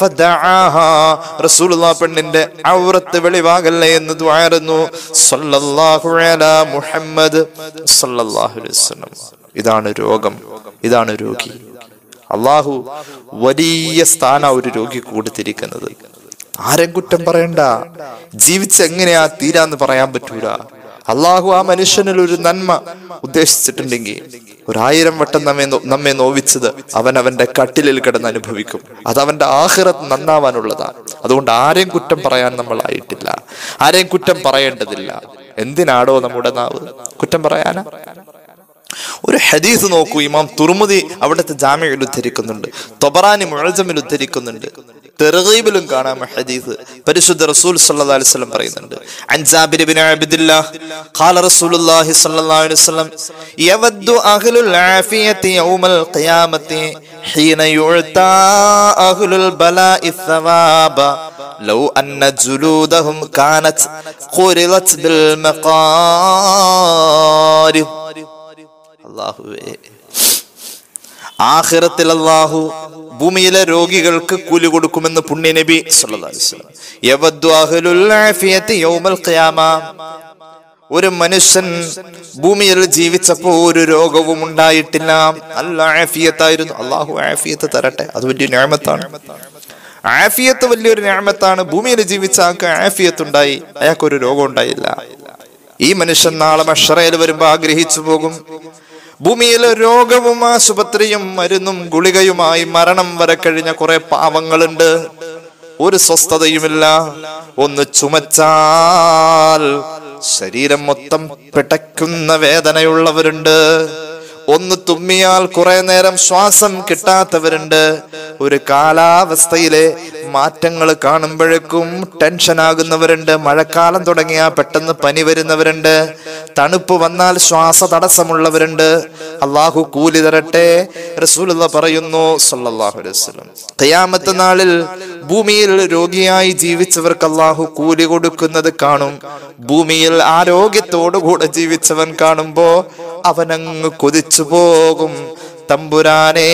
S1: ഫദഅഹാ റസൂലുള്ളാഹ് പെണ്ണിന്റെ ഔറത്ത് വെളിവാകല്ലേ എന്ന് ദ്വാരുന്നു സല്ലല്ലാഹു അലാ മുഹമ്മദ് സല്ലല്ലാഹു അലൈഹി വസല്ലം ഇതാണ് രോഗം ഇതാണ് രോഗി അള്ളാഹു വലിയ സ്ഥാന ഒരു രോഗിക്ക് കൊടുത്തിരിക്കുന്നത് ആരും കുറ്റം പറയണ്ട ജീവിച്ച് എങ്ങനെയാ തീരാന്ന് പറയാൻ പറ്റൂല അള്ളാഹു ആ മനുഷ്യനിൽ ഒരു നന്മ ഉദ്ദേശിച്ചിട്ടുണ്ടെങ്കിൽ ഒരായിരം വട്ടം നമ്മെ നോ- നമ്മെ നോവിച്ചത് അവൻ അവന്റെ കട്ടിലിൽ കിടന്ന് അനുഭവിക്കും അത് അവന്റെ ആഹ്റത്ത് നന്നാവാനുള്ളതാണ് അതുകൊണ്ട് ആരെയും കുറ്റം പറയാൻ നമ്മളായിട്ടില്ല ആരെയും കുറ്റം പറയേണ്ടതില്ല എന്തിനാടോ നമ്മുടെ നാവ് കുറ്റം പറയാനാ ഒരു ഹദീസ് നോക്കൂ ഇമാം തുർമുദി അവിടുത്തെ ജാമ്യയിൽ ഉദ്ധരിക്കുന്നുണ്ട് തൊബറാനി മുഴജമിൽ ഉദ്ധരിക്കുന്നുണ്ട് തെറുകീബിലും കാണാം ഹദീസ് പരിശുദ്ധ റസൂൽ സല്ലല്ലാഹു അലൈഹി വസല്ലം പറയുന്നുണ്ട് അൻ ജാബിർ ഇബ്നു അബ്ദുല്ലാഹ് ഖാല റസൂലുള്ളാഹി സ്വല്ലല്ലാഹു അലൈഹി വസല്ലം യവദ്ദു അഹ്ലുൽ ആഫിയത്തി യൗമൽ ഖിയാമത്തി ഹീന യുഅതാ അഹ്ലുൽ ബലാഇ ثواب لو أن جلودهم كانت قرضت بالمقارب അള്ളാഹുവേ ആഖിറത്തിൽ അള്ളാഹു ഭൂമിയിലെ രോഗികൾക്ക് കൂലി കൊടുക്കുമെന്ന് പുണ്യ നബി സല്ലല്ലാഹു അലൈഹി വസല്ലം. യവദ്ദു അഹ്ലുൽ ആഫിയത്തി യൗമൽ ഖിയാമ ഒരു മനുഷ്യൻ ഭൂമിയിൽ ജീവിച്ചപ്പോ ഒരു രോഗവും ഉണ്ടായിട്ടില്ല നല്ല ആഫിയത്തായിരുന്നു അള്ളാഹു ആഫിയത്ത് തരട്ടെ അത് വലിയ ഞാമത്താണ് ആഫിയത്ത് വലിയൊരു ഞാമത്താണ് ഭൂമിയിൽ ജീവിച്ച ആൾക്ക് ആഫിയത്ത് ഉണ്ടായി അയാൾക്ക് ഒരു രോഗം ഉണ്ടായില്ല ഈ മനുഷ്യൻ നാളെ മഷറയിൽ വരുമ്പോ ആഗ്രഹിച്ചു പോകും ഭൂമിയിൽ രോഗവും ആശുപത്രിയും മരുന്നും ഗുളികയുമായി മരണം വരെ കഴിഞ്ഞ കുറെ പാവങ്ങളുണ്ട് ഒരു സ്വസ്ഥതയുമില്ല ഒന്ന് ചുമച്ചാൽ ശരീരം മൊത്തം പിടയ്ക്കുന്ന വേദനയുള്ളവരുണ്ട് ഒന്ന് തുമ്മിയാൽ കുറെ നേരം ശ്വാസം കിട്ടാത്തവരുണ്ട് ഒരു കാലാവസ്ഥയിലെ മാറ്റങ്ങൾ കാണുമ്പോഴേക്കും ടെൻഷൻ ആകുന്നവരുണ്ട് മഴക്കാലം തുടങ്ങിയാൽ പെട്ടെന്ന് പനി വരുന്നവരുണ്ട് തണുപ്പ് വന്നാൽ ശ്വാസ തടസ്സമുള്ളവരുണ്ട് അള്ളാഹു കൂലി തരട്ടെ റസൂലുള്ള പറയുന്നു സല്ലല്ലാഹു അലൈഹി വസല്ലം ഖിയാമത്ത് നാളിൽ ഭൂമിയിൽ രോഗിയായി ജീവിച്ചവർക്ക് അള്ളാഹു കൂലി കൊടുക്കുന്നത് കാണും ഭൂമിയിൽ ആരോഗ്യത്തോടുകൂടെ ജീവിച്ചവൻ കാണുമ്പോ അവനങ്ങ് കൊതിച്ചു പോകും തമ്പുരാനേ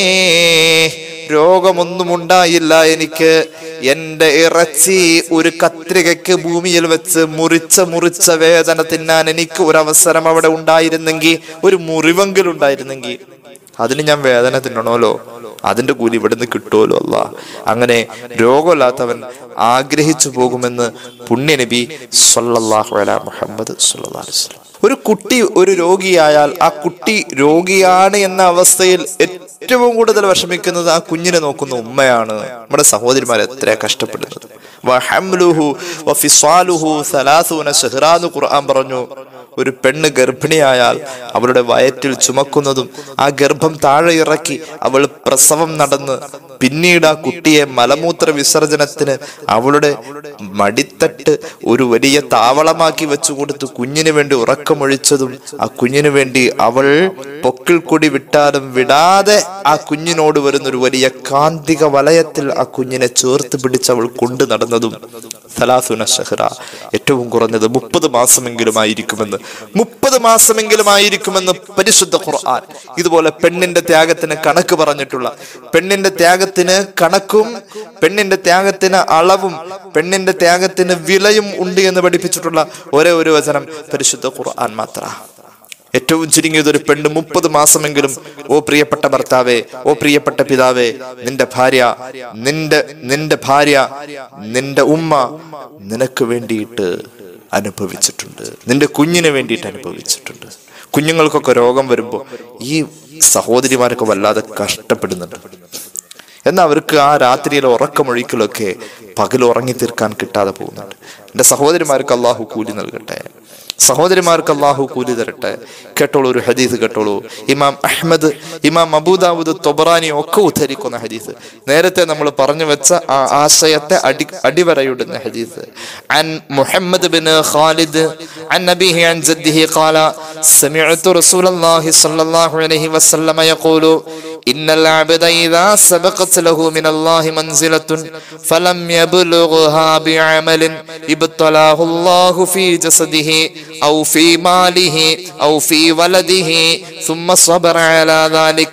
S1: രോഗമൊന്നും ഉണ്ടായില്ല എനിക്ക് എന്റെ ഇറച്ചി ഒരു കത്രികയ്ക്ക് ഭൂമിയിൽ വെച്ച് മുറിച്ച മുറിച്ച വേദന തിന്നാൻ എനിക്ക് ഒരു അവസരം അവിടെ ഉണ്ടായിരുന്നെങ്കിൽ ഒരു മുറിവെങ്കിലും ഉണ്ടായിരുന്നെങ്കിൽ അതിന് ഞാൻ വേദന തിന്നണമല്ലോ അതിന്റെ കൂലി ഇവിടുന്ന് കിട്ടുമല്ലോ അല്ല അങ്ങനെ രോഗമില്ലാത്തവൻ ആഗ്രഹിച്ചു പോകുമെന്ന് പുണ്യനബി സല്ലല്ലാഹു അലാ മുഹമ്മദ് സല്ലല്ലാഹു അലൈഹി വസല്ലം ഒരു കുട്ടി ഒരു രോഗിയായാൽ ആ കുട്ടി രോഗിയാണ് എന്ന അവസ്ഥയിൽ ഏറ്റവും കൂടുതൽ വിഷമിക്കുന്നത് ആ കുഞ്ഞിനെ നോക്കുന്ന ഉമ്മയാണ് നമ്മുടെ സഹോദരിമാർ എത്ര കഷ്ടപ്പെടുന്നത് വഹംലുഹു വഫിസ്വാലുഹു സലാസൂന ഷഹ്റാ എന്ന് ഖുർആൻ പറഞ്ഞു ഒരു പെണ്ണ് ഗർഭിണിയായാൽ അവളുടെ വയറ്റിൽ ചുമക്കുന്നതും ആ ഗർഭം താഴെ ഇറക്കി അവൾ പ്രസവം നടന്ന് പിന്നീട് ആ കുട്ടിയെ മലമൂത്ര വിസർജനത്തിന് അവളുടെ മടിത്തട്ട് ഒരു വലിയ താവളമാക്കി വെച്ചു കൊടുത്ത് കുഞ്ഞിന് വേണ്ടി ഉറക്കമൊഴിച്ചതും ആ കുഞ്ഞിന് വേണ്ടി അവൾ പൊക്കിൾ കൊടി വിട്ടാലും വിടാതെ ആ കുഞ്ഞിനോട് വരുന്ന ഒരു വലിയ കാന്തിക വലയത്തിൽ ആ കുഞ്ഞിനെ ചേർത്ത് പിടിച്ച് അവൾ കൊണ്ടു നടന്നതും സലാസുന ഷഹ്റ ഏറ്റവും കുറഞ്ഞത് മുപ്പത് മാസമെങ്കിലും ആയിരിക്കുമെന്ന് മുപ്പത് മാസമെങ്കിലും ആയിരിക്കുമെന്ന് പരിശുദ്ധ ഖുർആൻ ഇതുപോലെ പെണ്ണിന്റെ ത്യാഗത്തിന് കണക്ക് പറഞ്ഞിട്ടുള്ള പെണ്ണിന്റെ ത്യാഗത്തിന് കണക്കും പെണ്ണിന്റെ ത്യാഗത്തിന് അളവും പെണ്ണിന്റെ ത്യാഗത്തിന് വിലയും ഉണ്ട് എന്ന് പഠിപ്പിച്ചിട്ടുള്ള ഒരേ ഒരു വചനം പരിശുദ്ധ ഖുർആൻ മാത്ര ഏറ്റവും ചുരുങ്ങിയത് ഒരു പെണ്ണ് മുപ്പത് മാസമെങ്കിലും ഓ പ്രിയപ്പെട്ട ഭർത്താവേ ഓ പ്രിയപ്പെട്ട പിതാവേ നിന്റെ ഭാര്യ നിന്റെ നിന്റെ ഭാര്യ നിന്റെ ഉമ്മ നിനക്ക് വേണ്ടിയിട്ട് അനുഭവിച്ചിട്ടുണ്ട് നിന്റെ കുഞ്ഞിന് വേണ്ടിയിട്ട് അനുഭവിച്ചിട്ടുണ്ട് കുഞ്ഞുങ്ങൾക്കൊക്കെ രോഗം വരുമ്പോൾ ഈ സഹോദരിമാരൊക്കെ വല്ലാതെ കഷ്ടപ്പെടുന്നുണ്ട് എന്നാൽ അവർക്ക് ആ രാത്രിയിലെ ഉറക്കമൊഴിക്കലൊക്കെ പകൽ ഉറങ്ങി തീർക്കാൻ കിട്ടാതെ പോകുന്നുണ്ട് എൻ്റെ സഹോദരിമാർക്ക് അള്ളാഹു കൂലി നൽകട്ടെ സഹോദരിമാർക്ക് അള്ളാഹു കൂലി തരട്ടെ കേട്ടോളൂ ഒരു ഹദീസ് കേട്ടോളൂ ഇമാം അഹ്മദ് ഇമാം അബൂദാവുദ് തൊബറാനി ഒക്കെ ഉദ്ധരിക്കുന്ന ഹദീസ് നേരത്തെ നമ്മൾ പറഞ്ഞു വെച്ച ആ ആശയത്തെ അടി അടിവരയിടുന്ന ഹദീസ് അൻ മുഹമ്മദ് ബിൻ ഖാലിദ് عن نبيه عن جده قال سمعت رسول الله صلى الله عليه وسلم يقول إن العبد إذا سبقت له من الله منزلة فلم يبلغها بعمل ابتلاه الله في جسده أو في ماله أو في ولده ثم صبر على ذلك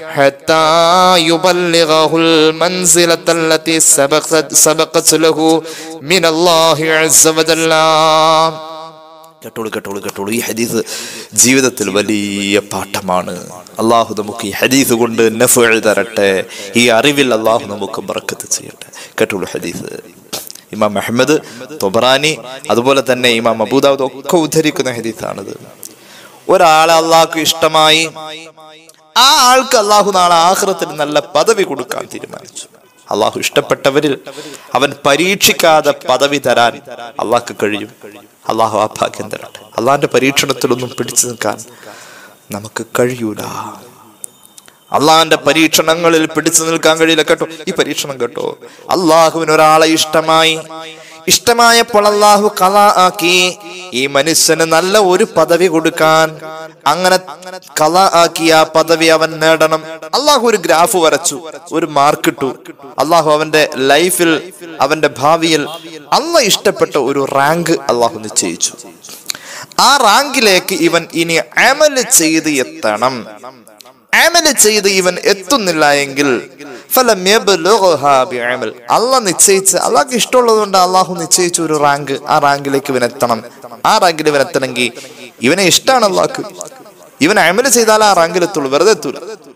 S1: حتى يبلغه المنزلة التي سبقت, سبقت له من الله عز وجل കേട്ടോളൂ കേട്ടോളൂ കേട്ടോളൂ ഈ ഹദീസ് ജീവിതത്തിൽ വലിയ പാഠമാണ് അള്ളാഹു നമുക്ക് ഈ ഹദീസ് കൊണ്ട് നഫ് തരട്ടെ ഈ അറിവിൽ അള്ളാഹു നമുക്ക് ബർക്കത്ത് ചെയ്യട്ടെ കേട്ടോളൂ ഹദീസ് ഇമാം അഹമ്മദ് തൊബറാനി അതുപോലെ തന്നെ ഇമാം അബൂദാവൂദ് ഒക്കെ ഉദ്ധരിക്കുന്ന ഹദീസാണിത് ഒരാളെ അള്ളാഹ്ക്ക് ഇഷ്ടമായി ആ ആൾക്ക് അള്ളാഹു നാളെ ആഹ്റത്തിൽ നല്ല പദവി കൊടുക്കാൻ തീരുമാനിച്ചു അള്ളാഹു ഇഷ്ടപ്പെട്ടവരിൽ അവൻ പരീക്ഷിക്കാതെ പദവി തരാൻ അള്ളാഹ്ക്ക് കഴിയും അള്ളാഹു ആ ഭാഗ്യം തരട്ടെ അള്ളാഹിന്റെ പരീക്ഷണത്തിലൊന്നും പിടിച്ചു നിൽക്കാൻ നമുക്ക് കഴിയൂല അള്ളാഹിന്റെ പരീക്ഷണങ്ങളിൽ പിടിച്ചു നിൽക്കാൻ കഴിയില്ല കേട്ടോ ഈ പരീക്ഷണം കേട്ടോ അള്ളാഹുവിന് ഒരാളെ ഇഷ്ടമായി ഇഷ്ടമായപ്പോൾ അള്ളാഹു കല ആക്കി ഈ മനുഷ്യന് നല്ല ഒരു പദവി കൊടുക്കാൻ അങ്ങനെ കല ആക്കിയ ആ പദവി അവൻ നേടണം അള്ളാഹു ഒരു ഗ്രാഫ് വരച്ചു ഒരു മാർക്ക് ഇട്ടു അള്ളാഹു അവന്റെ ലൈഫിൽ അവന്റെ ഭാവിയിൽ അള്ള ഇഷ്ടപ്പെട്ട ഒരു റാങ്ക് അള്ളാഹു നിശ്ചയിച്ചു ആ റാങ്കിലേക്ക് ഇവൻ ഇനി അമല് ചെയ്ത് എത്തണം അമല് ചെയ്ത് ഇവൻ എത്തുന്നില്ല എങ്കിൽ ഫലം യബ്ലുഗ്ഹാ ബിഅമൽ. അള്ളാഹ് നിശ്ചയിച്ച് അള്ളാഹ്ക്ക് ഇഷ്ടമുള്ളത് കൊണ്ട് അള്ളാഹു നിശ്ചയിച്ച ഒരു റാങ്ക് ആ റാങ്കിലേക്ക് ഇവൻ എത്തണം ആ റാങ്കിൽ ഇവൻ എത്തണമെങ്കിൽ ഇവനെ ഇഷ്ടമാണ് അള്ളാഹ്ക്ക് ഇവൻ അമല് ചെയ്താൽ ആ റാങ്കിൽ എത്തുള്ളൂ വെറുതെ എത്തൂല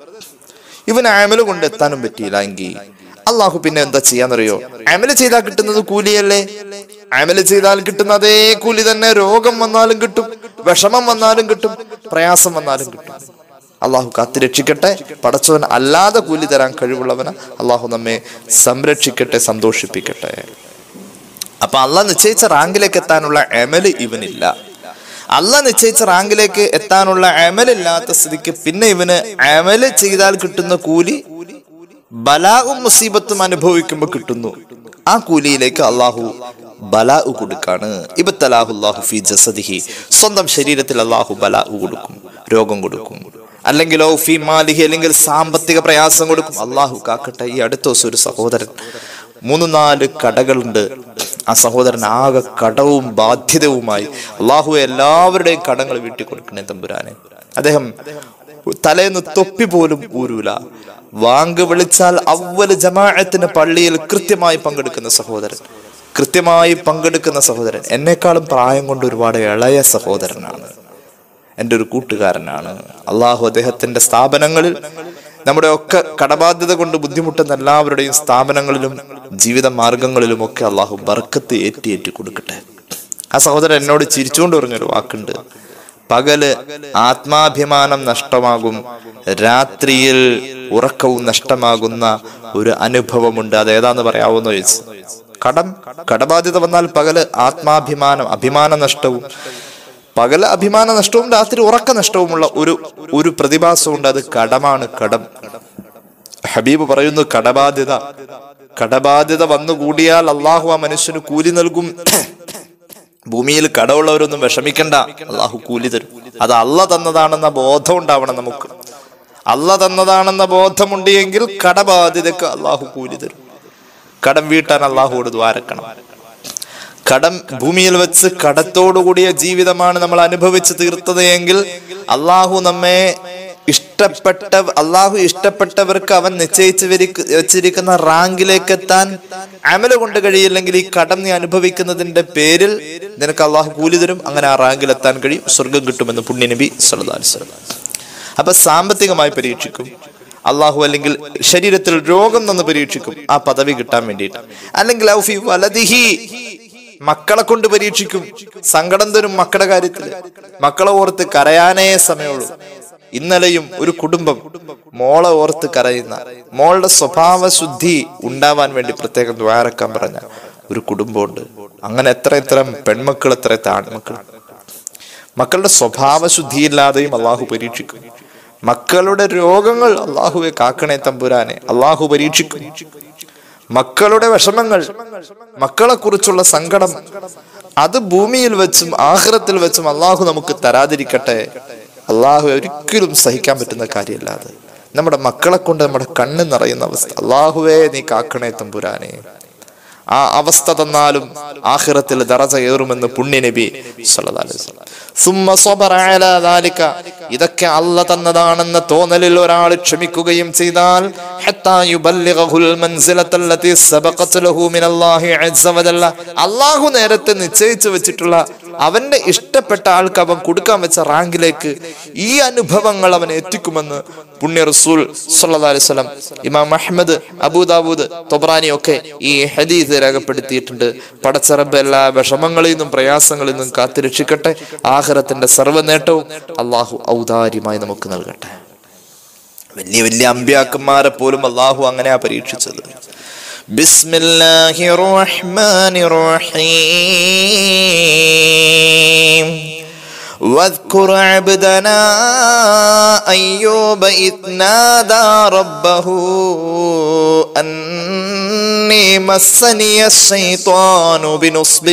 S1: ഇവൻ അമല് കൊണ്ട് എത്താനും പറ്റിയില്ല എങ്കിൽ അള്ളാഹു പിന്നെ എന്താ ചെയ്യാന്നറിയോ അമല് ചെയ്താൽ കിട്ടുന്നത് കൂലിയല്ലേ അമല് ചെയ്താൽ കിട്ടുന്ന അതേ കൂലി തന്നെ രോഗം വന്നാലും കിട്ടും വിഷമം വന്നാലും കിട്ടും പ്രയാസം വന്നാലും കിട്ടും അള്ളാഹു കാത്തു രക്ഷിക്കട്ടെ പടച്ചവൻ അല്ലാതെ കൂലി തരാൻ കഴിവുള്ളവന് അള്ളാഹു നമ്മെ സംരക്ഷിക്കട്ടെ സന്തോഷിപ്പിക്കട്ടെ അപ്പൊ അള്ളാഹ് നിശ്ചയിച്ച റാങ്കിലേക്ക് എത്താനുള്ള എമല് ഇവനില്ല അള്ളാഹ് നിശ്ചയിച്ച റാങ്കിലേക്ക് എത്താനുള്ള അമലില്ലാത്ത സ്ഥിതിക്ക് പിന്നെ ഇവന് അമല് ചെയ്താൽ കിട്ടുന്ന കൂലി ബലാവും മുസീബത്തും അനുഭവിക്കുമ്പോൾ കിട്ടുന്നു ആ കൂലിയിലേക്ക് അള്ളാഹു ബലാ കൊടുക്കാണ് ഇബത്തലാഹുല്ലാഹു ഫി ജസദിഹി സ്വന്തം ശരീരത്തിൽ അള്ളാഹു ബലാ കൊടുക്കും രോഗം കൊടുക്കും അല്ലെങ്കിലോ ഫി മാലിഹി അല്ലെങ്കിൽ സാമ്പത്തിക പ്രയാസം കൊടുക്കും അള്ളാഹു കാക്കട്ടെ ഈ അടുത്ത ദിവസം ഒരു സഹോദരൻ മൂന്ന് നാല് കടകളുണ്ട് ആ സഹോദരൻ ആകെ കടവും ബാധ്യതവുമായി അള്ളാഹു എല്ലാവരുടെയും കടങ്ങൾ വീട്ടിൽ കൊടുക്കണേ തമ്പുരാനെ അദ്ദേഹം തലേന്ന് തൊപ്പി പോലും ഊരൂല വാങ്ക് വിളിച്ചാൽ അവല് ജമാഅത്തിന് പള്ളിയിൽ കൃത്യമായി പങ്കെടുക്കുന്ന സഹോദരൻ കൃത്യമായി പങ്കെടുക്കുന്ന സഹോദരൻ എന്നെക്കാളും പ്രായം കൊണ്ട് ഒരുപാട് ഇളയ സഹോദരനാണ് എൻ്റെ ഒരു കൂട്ടുകാരനാണ് അള്ളാഹു അദ്ദേഹത്തിന്റെ സ്ഥാപനങ്ങളിൽ നമ്മുടെ ഒക്കെ കടബാധ്യത കൊണ്ട് ബുദ്ധിമുട്ടുന്ന എല്ലാവരുടെയും സ്ഥാപനങ്ങളിലും ജീവിത മാർഗങ്ങളിലും ഒക്കെ അള്ളാഹു ബർക്കത്ത് ഏറ്റി ഏറ്റി കൊടുക്കട്ടെ ആ സഹോദരൻ എന്നോട് ചിരിച്ചുകൊണ്ട് പറഞ്ഞൊരു വാക്കുണ്ട് പകല് ആത്മാഭിമാനം നഷ്ടമാകും രാത്രിയിൽ ഉറക്കവും നഷ്ടമാകുന്ന ഒരു അനുഭവമുണ്ട് അത് ഏതാന്ന് പറയാവുന്ന ചോദിച്ചു കടം കടബാധ്യത വന്നാൽ പകല് ആത്മാഭിമാനം അഭിമാന നഷ്ടവും പകല് അഭിമാന നഷ്ടവും രാത്രി ഉറക്ക നഷ്ടവുമുള്ള ഒരു ഒരു പ്രതിഭാസമുണ്ട് അത് കടമാണ് കടം ഹബീബ് പറയുന്നു കടബാധ്യത കടബാധ്യത വന്നുകൂടിയാൽ അള്ളാഹു ആ മനുഷ്യന് കൂലി നൽകും ഭൂമിയിൽ കടമുള്ളവരൊന്നും വിഷമിക്കണ്ട അള്ളാഹു കൂലി തരും അത് അല്ല തന്നതാണെന്ന ബോധം ഉണ്ടാവണം നമുക്ക് അല്ല തന്നതാണെന്ന ബോധമുണ്ട് എങ്കിൽ കടബാധ്യതക്ക് അള്ളാഹു കൂലി തരും കടം വീട്ടാൻ അള്ളാഹുവോട് ദ്വാരക്കണം കടം ഭൂമിയിൽ വെച്ച് കടത്തോടുകൂടിയ ജീവിതമാണ് നമ്മൾ അനുഭവിച്ച് തീർത്തത് എങ്കിൽ അള്ളാഹു നമ്മെ ഇഷ്ടപ്പെട്ട അള്ളാഹു ഇഷ്ടപ്പെട്ടവർക്ക് അവൻ നിശ്ചയിച്ച് വരിക്ക- വെച്ചിരിക്കുന്ന റാങ്കിലേക്ക് എത്താൻ അമല കൊണ്ട് കഴിയില്ലെങ്കിൽ ഈ കടം നീ അനുഭവിക്കുന്നതിന്റെ പേരിൽ നിനക്ക് അള്ളാഹു കൂലി തരും അങ്ങനെ ആ റാങ്കിൽ എത്താൻ കഴിയും സ്വർഗം കിട്ടുമെന്ന് പുണ്യനബി സല്ലല്ലാഹു അലൈഹി വസല്ലം അപ്പൊ സാമ്പത്തികമായി പരീക്ഷിക്കും അള്ളാഹു അല്ലെങ്കിൽ ശരീരത്തിൽ രോഗം നിന്ന് പരീക്ഷിക്കും ആ പദവി കിട്ടാൻ വേണ്ടിയിട്ട് അല്ലെങ്കിൽ ഔഫി വലതിഹി മക്കളെ കൊണ്ട് പരീക്ഷിക്കും സങ്കടം തരും മക്കളുടെ കാര്യത്തിൽ മക്കളെ ഓർത്ത് കരയാനേ സമയമുള്ളൂ ഇന്നലെയും ഒരു കുടുംബം മോളെ ഓർത്ത് കരയുന്ന മോളുടെ സ്വഭാവ ശുദ്ധി ഉണ്ടാവാൻ വേണ്ടി പ്രത്യേകം ദ്വാരക്കാൻ പറഞ്ഞ ഒരു കുടുംബമുണ്ട് അങ്ങനെ എത്ര എത്ര പെൺമക്കൾ എത്ര താൺമക്കൾ മക്കളുടെ സ്വഭാവ ശുദ്ധിയില്ലാതെയും അള്ളാഹു പരീക്ഷിക്കും മക്കളുടെ രോഗങ്ങൾ അള്ളാഹുവെ കാക്കണേ തമ്പുരാനെ അള്ളാഹു പരീക്ഷിക്കും മക്കളുടെ വിഷമങ്ങൾ മക്കളെ കുറിച്ചുള്ള സങ്കടം അത് ഭൂമിയിൽ വെച്ചും ആഹ്റത്തിൽ വെച്ചും അള്ളാഹു നമുക്ക് തരാതിരിക്കട്ടെ അള്ളാഹു ഒരിക്കലും സഹിക്കാൻ പറ്റുന്ന കാര്യമല്ല അത് നമ്മുടെ മക്കളെ കൊണ്ട് നമ്മുടെ കണ്ണ് നിറയുന്ന അവസ്ഥ അള്ളാഹുവേ നീ കാക്കണേ തമ്പുരാനെ ആ അവസ്ഥ തന്നാലും ആഖിറത്തിൽ ദറജ ഏറുമെന്ന് പുണ്യനബി സല്ലല്ലാഹു അലൈഹി വസല്ലം. സുമ്മ സ്വബറ അലാ ദാലിക. ഇതൊക്കെ അല്ല തന്നതാണെന്ന തോന്നലിൽ ഒരാൾ ക്ഷമിക്കുകയും ചെയ്താൽ ഹത്താ യുബല്ലിഗഹുൽ മൻസിലത്തല്ലതി സബഖത് ലഹു മിനല്ലാഹി അസ്സ വജല്ല. അള്ളാഹു നേരത്തെ നിശ്ചയിച്ചു വെച്ചിട്ടുള്ള അവന്റെ ഇഷ്ടപ്പെട്ട ആൾക്ക് അവൻ കൊടുക്കാൻ വെച്ച റാങ്കിലേക്ക് ഈ അനുഭവങ്ങൾ അവൻ എത്തിക്കുമെന്ന് പുണ്യ റസൂൽ സല്ലല്ലാഹു അലൈഹി വസല്ലം ഇമാം അഹ്മദ് അബൂദാവൂദ് തൊബ്രാനി ഒക്കെ ഈ ഹദീസ് രേഖപ്പെടുത്തിയിട്ടുണ്ട് പടച്ചറബ് എല്ലാ വിഷമങ്ങളിൽ നിന്നും പ്രയാസങ്ങളിൽ നിന്നും കാത്തുരക്ഷിക്കട്ടെ ആഹ്റത്തിന്റെ സർവ്വ നേട്ടവും അള്ളാഹു ഔദാര്യമായി നമുക്ക് നൽകട്ടെ വലിയ വലിയ അമ്പ്യാക്കന്മാരെ പോലും അള്ളാഹു അങ്ങനെയാ പരീക്ഷിച്ചത് ബിസ്മില്ലാഹിർ റഹ്മാനിർ റഹീം واذكر عبدنا أيوب إذ نادى ربه أني مسني الشيطان بنصب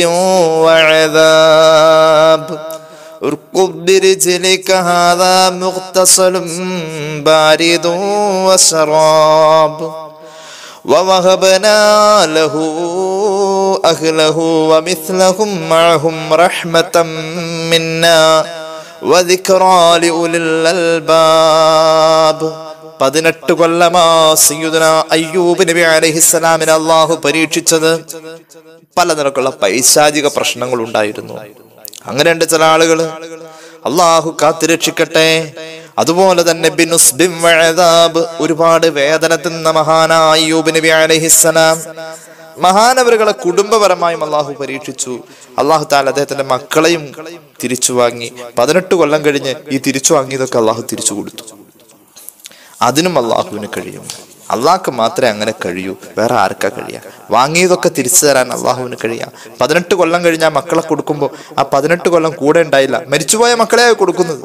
S1: وعذاب اركض برجلك هذا مغتسل بارد وشراب ووهبنا له أهله ومثلهم معهم رحمة منا وذكرى لأولي الألباب പതിനെട്ട് കൊല്ലമാ സയ്യുദന അയ്യൂബ് നബി അലഹിസ്സലാമിനെ അള്ളാഹു പരീക്ഷിച്ചത് പലനിരക്കുള്ള പൈശാചിക പ്രശ്നങ്ങൾ ഉണ്ടായിരുന്നു അങ്ങനെയുണ്ട് ചില ആളുകള് അള്ളാഹു കാത്തിരക്ഷിക്കട്ടെ അതുപോലെ തന്നെ ബിനുസ്ബിം വഅദാബ് ഒരുപാട് വേദന തിന്ന മഹാനായ അയ്യൂബ് നബി അലൈഹിസ്സലാം മഹാനവരുകളെ കുടുംബപരമായും അള്ളാഹു പരീക്ഷിച്ചു അള്ളാഹു താല അദ്ദേഹത്തിന്റെ മക്കളെയും തിരിച്ചു വാങ്ങി പതിനെട്ട് കൊല്ലം കഴിഞ്ഞ് ഈ തിരിച്ചു വാങ്ങിയതൊക്കെ അള്ളാഹു തിരിച്ചു കൊടുത്തു അതിനും അള്ളാഹുവിന് കഴിയും അള്ളാഹ്ക്ക് മാത്രമേ അങ്ങനെ കഴിയൂ വേറെ ആർക്കാ കഴിയാ വാങ്ങിയതൊക്കെ തിരിച്ചു തരാൻ അള്ളാഹുവിന് കഴിയാം പതിനെട്ട് കൊല്ലം കഴിഞ്ഞ് ആ മക്കളെ കൊടുക്കുമ്പോൾ ആ പതിനെട്ട് കൊല്ലം കൂടെ ഉണ്ടായില്ല മരിച്ചുപോയ മക്കളെ കൊടുക്കുന്നത്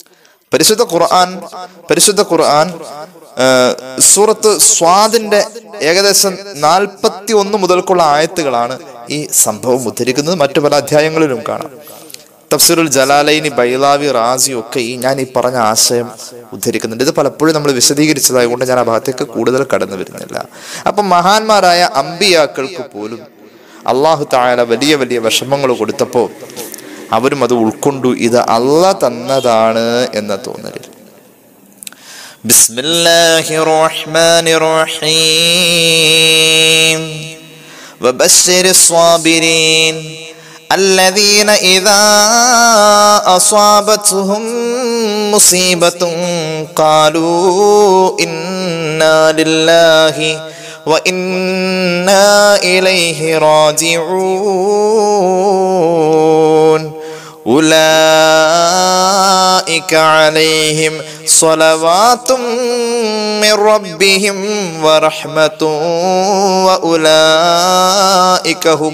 S1: പരിശുദ്ധ ഖുർആൻ പരിശുദ്ധ ഖുർആൻ ആ, സൂറത്ത് സ്വാദിന്റെ
S2: ഏകദേശം നാൽപ്പത്തി ഒന്ന് മുതൽക്കുള്ള ആയത്തുകളാണ് ഈ സംഭവം ഉദ്ധരിക്കുന്നത് മറ്റു പല അധ്യായങ്ങളിലും കാണാം തഫ്സീറുൽ ജലാലൈനി ബൈലാവി റാസി ഒക്കെ ഈ ഞാൻ ഈ പറഞ്ഞ ആശയം ഉദ്ധരിക്കുന്നുണ്ട് ഇത് പലപ്പോഴും നമ്മൾ വിശദീകരിച്ചതായതുകൊണ്ട് ഞാൻ ആ ഭാഗത്തേക്ക് കൂടുതൽ കടന്നു വരുന്നില്ല അപ്പം മഹാന്മാരായ അമ്പിയാക്കൾക്ക് പോലും അള്ളാഹു തായാല വലിയ വലിയ വിഷമങ്ങൾ കൊടുത്തപ്പോൾ അവരും അത് ഉൾക്കൊണ്ടു ഇത് അല്ല തന്നതാണ് എന്ന തോന്നലിൽ
S1: بسم الله الرحمن الرحيم وبشر الصابرين الذين إذا أصابتهم مصيبة قالوا إنا لله وإنا إليه راجعون أولئك عليهم صلوات من ربهم ورحمة وأولئك هم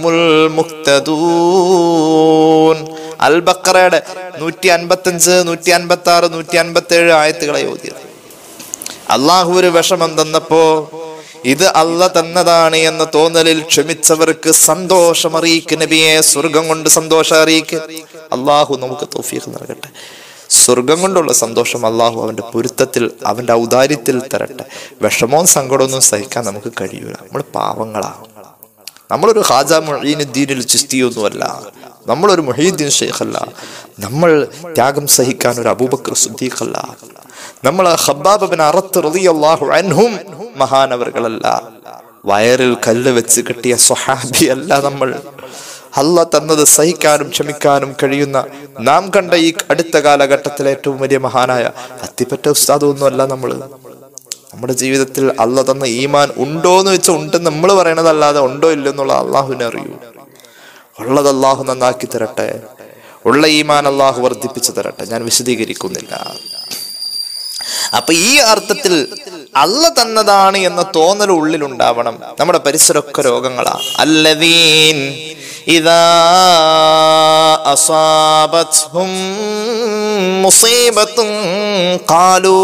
S1: المهتدون അൽ ബക്കറയുടെ നൂറ്റി അൻപത്തി അഞ്ച് നൂറ്റി അൻപത്തി ആറ് നൂറ്റി അൻപത്തി ഏഴ് ആയത്തുകളെ ഓതിയത് അള്ളാഹു ഒരു വിഷമം തന്നപ്പോ ഇത് അല്ല തന്നതാണ് എന്ന തോന്നലിൽ ക്ഷമിച്ചവർക്ക് സന്തോഷം അറിയിക്ക് നബിയെ സ്വർഗം കൊണ്ട് സന്തോഷം അറിയിക്ക് അള്ളാഹു നമുക്ക് തോഫീഖ് നൽകട്ടെ സ്വർഗം കൊണ്ടുള്ള സന്തോഷം അള്ളാഹു അവന്റെ പൊരുത്തത്തിൽ അവന്റെ ഔദാര്യത്തിൽ തരട്ടെ വിഷമവും സങ്കടമൊന്നും സഹിക്കാൻ നമുക്ക് കഴിയൂല നമ്മൾ പാവങ്ങളാണ് നമ്മളൊരു ഹാജ മൊഴീനുദ്ദീനിൽ ചിസ്തിയൊന്നുമല്ല നമ്മളൊരു മൊഹീദ്ദീൻ ഷെയ്ഖല്ല നമ്മൾ ത്യാഗം സഹിക്കാൻ ഒരു അബൂബക്കർ സുദ്ദീഖല്ല നമ്മൾ ഹബ്ബാബിൻ അറത്ത് റളിയല്ലാഹു അൻഹും മഹാനവറുകളല്ല വയറിൽ കല്ല് വെച്ച് കെട്ടിയ സ്വഹാബി അല്ല നമ്മൾ അല്ല തന്നത് സഹിക്കാനും ക്ഷമിക്കാനും കഴിയുന്ന നാം കണ്ട ഈ അടുത്ത കാലഘട്ടത്തിലെ ഏറ്റവും വലിയ മഹാനായ അത്തിപ്പറ്റ ഉസ്താദൊന്നുമല്ല നമ്മൾ നമ്മുടെ ജീവിതത്തിൽ അല്ല തന്ന ഈമാൻ ഉണ്ടോ എന്ന് വെച്ചാൽ ഉണ്ടെന്ന് നമ്മൾ പറയണതല്ലാതെ ഉണ്ടോ ഇല്ലോ എന്നുള്ള അള്ളാഹുവിനെ അറിയൂ ഉള്ളത് അള്ളാഹു നന്നാക്കി തരട്ടെ ഉള്ള ഈമാൻ അള്ളാഹു വർദ്ധിപ്പിച്ചു തരട്ടെ ഞാൻ വിശദീകരിക്കുന്നില്ല അപ്പൊ ഈ അർത്ഥത്തിൽ അല്ല തന്നതാണ് എന്ന തോന്നൽ ഉള്ളിലുണ്ടാവണം നമ്മുടെ പരിസരമൊക്കെ രോഗങ്ങളാ അല്ലദീൻ ഇതാ അസാബത്ഹും മുസീബത്തും ഖാലൂ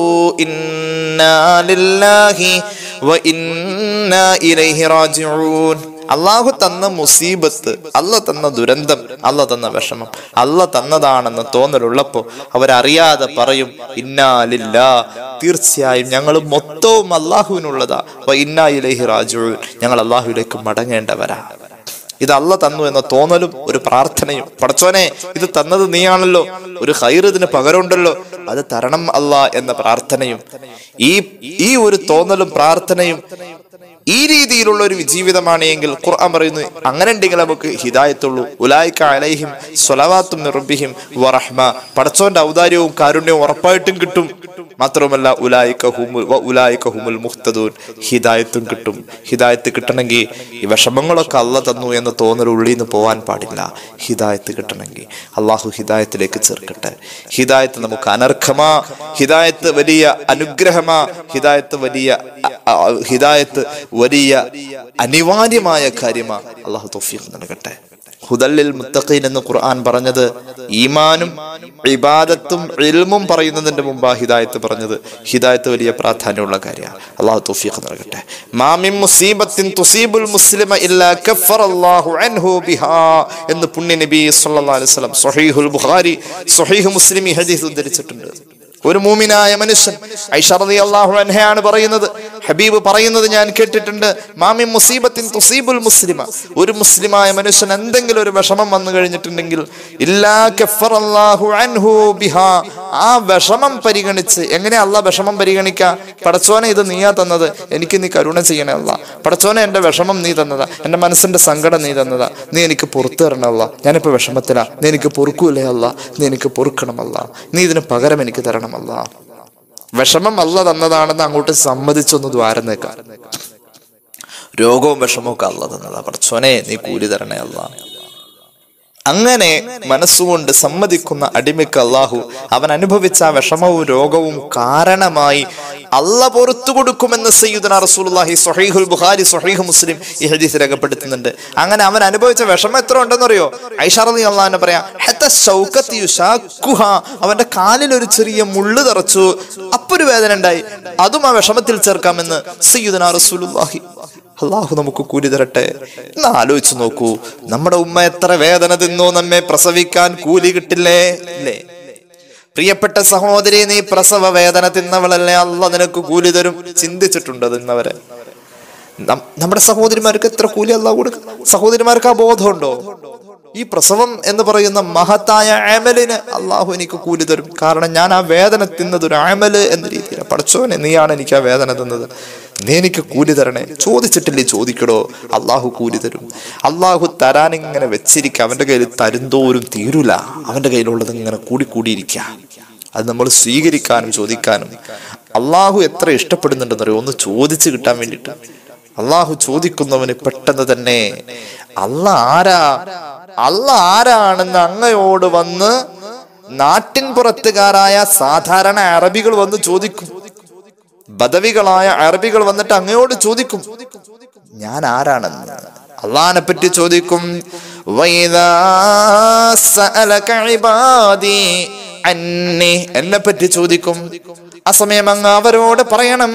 S1: ഇന്നാ ലില്ലാഹി വ ഇന്നാ ഇലൈഹി റാജിഊൻ അള്ളാഹു തന്ന മുസീബത്ത് അല്ല തന്ന ദുരന്തം അല്ല തന്ന വിഷമം അല്ല തന്നതാണെന്ന് തോന്നലുള്ളപ്പോ അവരറിയാതെ പറയും ഇന്നാലില്ല തീർച്ചയായും ഞങ്ങൾ മൊത്തവും അള്ളാഹുവിനുള്ളതാ അപ്പൊ ഇന്നായിലേഹി റാജു ഞങ്ങൾ അള്ളാഹുവിലേക്ക് മടങ്ങേണ്ടവരാ ഇത് അല്ല തന്നു എന്ന തോന്നലും ഒരു പ്രാർത്ഥനയും പടച്ചോനെ ഇത് തന്നത് നീയാണല്ലോ ഒരു ഹൈർ ഇതിന് പകരമുണ്ടല്ലോ അത് തരണം അല്ല എന്ന പ്രാർത്ഥനയും ഈ ഈ ഒരു തോന്നലും പ്രാർത്ഥനയും ഈ രീതിയിലുള്ള ഒരു ജീവിതമാണ് എങ്കിൽ ഖുർആൻ പറയുന്നു അങ്ങനെ ഉണ്ടെങ്കിൽ നമുക്ക് ഹിദായത്തുള്ളൂ ഉലായിക്ക അലൈഹിം സ്വലവാത്തും റബ്ബിഹിം വറഹ്മ പടച്ചോന്റെ ഔദാര്യവും കാരുണ്യവും ഉറപ്പായിട്ടും കിട്ടും മാത്രവുമല്ല ഉലായിക്ക ഹുമുൽ വ ഉലായിക്ക ഹുമുൽ മുഹ്തദൂൻ ഹിദായത്തും കിട്ടും ഹിദായത്ത് കിട്ടണമെങ്കിൽ ഈ വിഷമങ്ങളൊക്കെ അല്ല തന്നു എന്ന തോന്നൽ ഉള്ളിൽ നിന്ന് പോകാൻ പാടില്ല ഹിദായത്ത് കിട്ടണമെങ്കിൽ അള്ളാഹു ഹിദായത്തിലേക്ക് ചേർക്കട്ടെ ഹിദായത്ത് നമുക്ക് അനർഘമാ ഹിദായത്ത് വലിയ അനുഗ്രഹമാ ഹിദായത്ത് വലിയ അ- അ- ഹിദായത്ത് വലിയ അനിവാര്യമായ കാര്യമാ അള്ളാഹു തൗഫീഖ് നൽകട്ടെ ഹുദല്ലിൽ മുത്തഖീൻ എന്ന് ഖുർആൻ പറഞ്ഞത് ഈമാനും ഇബാദത്തും ഇൽമും പറയുന്നതിന്റെ മുമ്പാ ഹിദായത്ത് പറഞ്ഞത് ഹിദായത്ത് വലിയ പ്രാധാന്യമുള്ള കാര്യമാണ് അള്ളാഹു തൗഫീഖ് നൽകട്ടെ മാമിൻ മുസീബത്തിൻ തുസീബുൽ മുസ്ലിമ ഇല്ലാ കഫറല്ലാഹു അൻഹു ബിഹാ എന്ന് പുണ്യ നബി സല്ലല്ലാഹു അലൈഹി വസല്ലം സ്വഹീഹുൽ ബുഖാരി സ്വഹീഹ് മുസ്ലിം ഈ ഹദീസ് ഉദ്ധരിച്ചിട്ടുണ്ട് ഒരു മൂമിനായ മനുഷ്യൻ ഐഷ റളിയല്ലാഹു അൻഹയാണ് പറയുന്നത് ഹബീബ് പറയുന്നത് ഞാൻ കേട്ടിട്ടുണ്ട് മാമി മുസീബത്തിൻ തുസീബുൽ മുസ്ലിമ ഒരു മുസ്ലിമായ മനുഷ്യൻ എന്തെങ്കിലും ഒരു വിഷമം വന്നു കഴിഞ്ഞിട്ടുണ്ടെങ്കിൽ ഇല്ലാ കഫറല്ലാഹു അൻഹു ബിഹാ ആ വിഷമം പരിഗണിച്ച് എങ്ങനെ അല്ല വിഷമം പരിഗണിക്ക പടച്ചോനെ ഇത് നീയാ തന്നത് എനിക്ക് നീ കരുണ ചെയ്യണേ അല്ല പടച്ചോനെ എന്റെ വിഷമം നീ തന്നതാ എന്റെ മനസ്സിന്റെ സങ്കടം നീ തന്നതാ നീ എനിക്ക് പുറത്തു തരണമല്ല ഞാനിപ്പോ വിഷമത്തിലാ നീ എനിക്ക് പൊറുക്കൂലേ അല്ല നീ എനിക്ക് പൊറുക്കണമല്ല നീ ഇതിന് പകരം എനിക്ക് തരണമല്ല വിഷമം അല്ല തന്നതാണെന്ന് അങ്ങോട്ട് സമ്മതിച്ചൊന്ന് ദ്വാരം നേക്കാം രോഗവും വിഷമവും ഒക്കെ അല്ല തന്നതാ പടച്ചോനെ നീ കൂലി തരണേ അല്ല അങ്ങനെ മനസ്സുകൊണ്ട് സമ്മതിക്കുന്ന അടിമയ്ക്ക് അള്ളാഹു അവൻ അനുഭവിച്ച ആ വിഷമവും രോഗവും കാരണമായി
S2: അല്ല പൊറത്തു കൊടുക്കുമെന്ന് സയ്യിദുന റസൂലുള്ളാഹി സ്വഹീഹുൽ ബുഖാരി സ്വഹീഹ് മുസ്ലിം ഈ ഹദീസ് രേഖപ്പെടുത്തുന്നുണ്ട് അങ്ങനെ അവൻ അനുഭവിച്ച വിഷമം എത്ര ഉണ്ടെന്നറിയോ ഐഷാറലി അള്ളാഹിനെ പറയാം ഹത്ത ശൗക്കത്തി യുശാക്കുഹ. അവന്റെ കാലിൽ ഒരു ചെറിയ മുള്ളു തറച്ചു അപ്പൊ ഒരു വേദന ഉണ്ടായി അതും ആ വിഷമത്തിൽ ചേർക്കാമെന്ന് സയ്യിദുന റസൂലുള്ളാഹി അള്ളാഹു നമുക്ക് കൂലി തരട്ടെ എന്ന് ആലോചിച്ചു നോക്കൂ നമ്മുടെ ഉമ്മ എത്ര വേദന തിന്നോ നമ്മെ പ്രസവിക്കാൻ കൂലി കിട്ടില്ലേ ഇല്ലേ പ്രിയപ്പെട്ട സഹോദരി നീ പ്രസവ വേദന തിന്നവളല്ലേ അല്ല നിനക്ക് കൂലി തരും ചിന്തിച്ചിട്ടുണ്ട് തിന്നവരെ നം- നമ്മുടെ സഹോദരിമാർക്ക് എത്ര കൂലി അല്ല കൊടുക്കും സഹോദരിമാർക്ക് ആ ബോധമുണ്ടോ ഈ പ്രസവം എന്ന് പറയുന്ന മഹത്തായ ആമലിന് അള്ളാഹു എനിക്ക് കൂലി തരും കാരണം ഞാൻ ആ വേദന തിന്നത് ഒരു ആമല് എന്ന രീതിയിൽ പഠിച്ചോനെ നീയാണ് എനിക്ക് ആ വേദന തിന്നത് നീ എനിക്ക് കൂലി തരണേ ചോദിച്ചിട്ടില്ലേ ചോദിക്കടോ അള്ളാഹു കൂലി തരും അള്ളാഹു തരാൻ ഇങ്ങനെ വെച്ചിരിക്കുക അവന്റെ കയ്യിൽ തരുന്തോറും തീരൂല അവന്റെ കയ്യിലുള്ളത് ഇങ്ങനെ കൂടി കൂടിയിരിക്കുക അത് നമ്മൾ സ്വീകരിക്കാനും ചോദിക്കാനും അള്ളാഹു എത്ര ഇഷ്ടപ്പെടുന്നുണ്ടെന്നറിയോ ഒന്ന് ചോദിച്ചു കിട്ടാൻ വേണ്ടിയിട്ട് അള്ളാഹു ചോദിക്കുന്നവന് പെട്ടെന്ന് തന്നെ അല്ല ആരാ അല്ല ആരാണെന്ന് അങ്ങയോട് വന്ന് നാട്ടിൻ പുറത്തുകാരായ സാധാരണ അറബികൾ വന്ന് ചോദിക്കും ബദവികളായ അറബികൾ വന്നിട്ട് അങ്ങയോട് ചോദിക്കും ഞാൻ ആരാണെന്ന് അള്ളഹാനെ പറ്റി ചോദിക്കും വൈദാ സഅലക ഇബാദി അന്നി എന്നെ പറ്റി ചോദിക്കും ആ സമയം അങ്ങ് അവരോട് പറയണം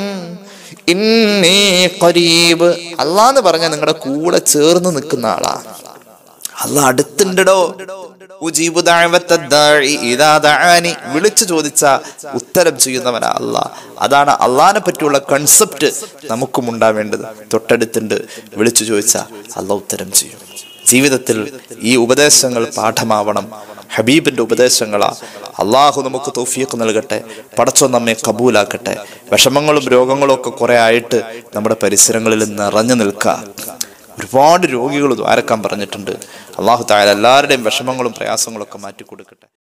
S2: ഇന്നീ ഖരീബ് അള്ളാന്ന് പറഞ്ഞ നിങ്ങളുടെ കൂടെ ചേർന്ന് നിൽക്കുന്ന ആളാ അല്ല അടുത്തുണ്ടോ ഉജീബു ദഅവത്ത ദാഇ ഇദാ ദഅാനി വിളിച്ചു ചോദിച്ച ഉത്തരം ചെയ്യുന്നവനാ അല്ലാ അതാണ് അള്ളാഹിനെ പറ്റിയുള്ള കൺസെപ്റ്റ് നമുക്കും ഉണ്ടാവേണ്ടത് തൊട്ടടുത്തുണ്ട് വിളിച്ചു ചോദിച്ച അല്ല ഉത്തരം ചെയ്യും ജീവിതത്തിൽ ഈ ഉപദേശങ്ങൾ പാഠമാവണം ഹബീബിന്റെ ഉപദേശങ്ങളാ അള്ളാഹു നമുക്ക് തൗഫീഖ് നൽകട്ടെ പടച്ചോ നമ്മെ കബൂലാക്കട്ടെ വിഷമങ്ങളും രോഗങ്ങളും ഒക്കെ കുറെ ആയിട്ട് നമ്മുടെ പരിസരങ്ങളിൽ നിറഞ്ഞു നിൽക്കുക ഒരുപാട് രോഗികൾ ദ്വാരക്കാൻ പറഞ്ഞിട്ടുണ്ട് അള്ളാഹു തായാലും എല്ലാവരുടെയും വിഷമങ്ങളും പ്രയാസങ്ങളും ഒക്കെ മാറ്റി കൊടുക്കട്ടെ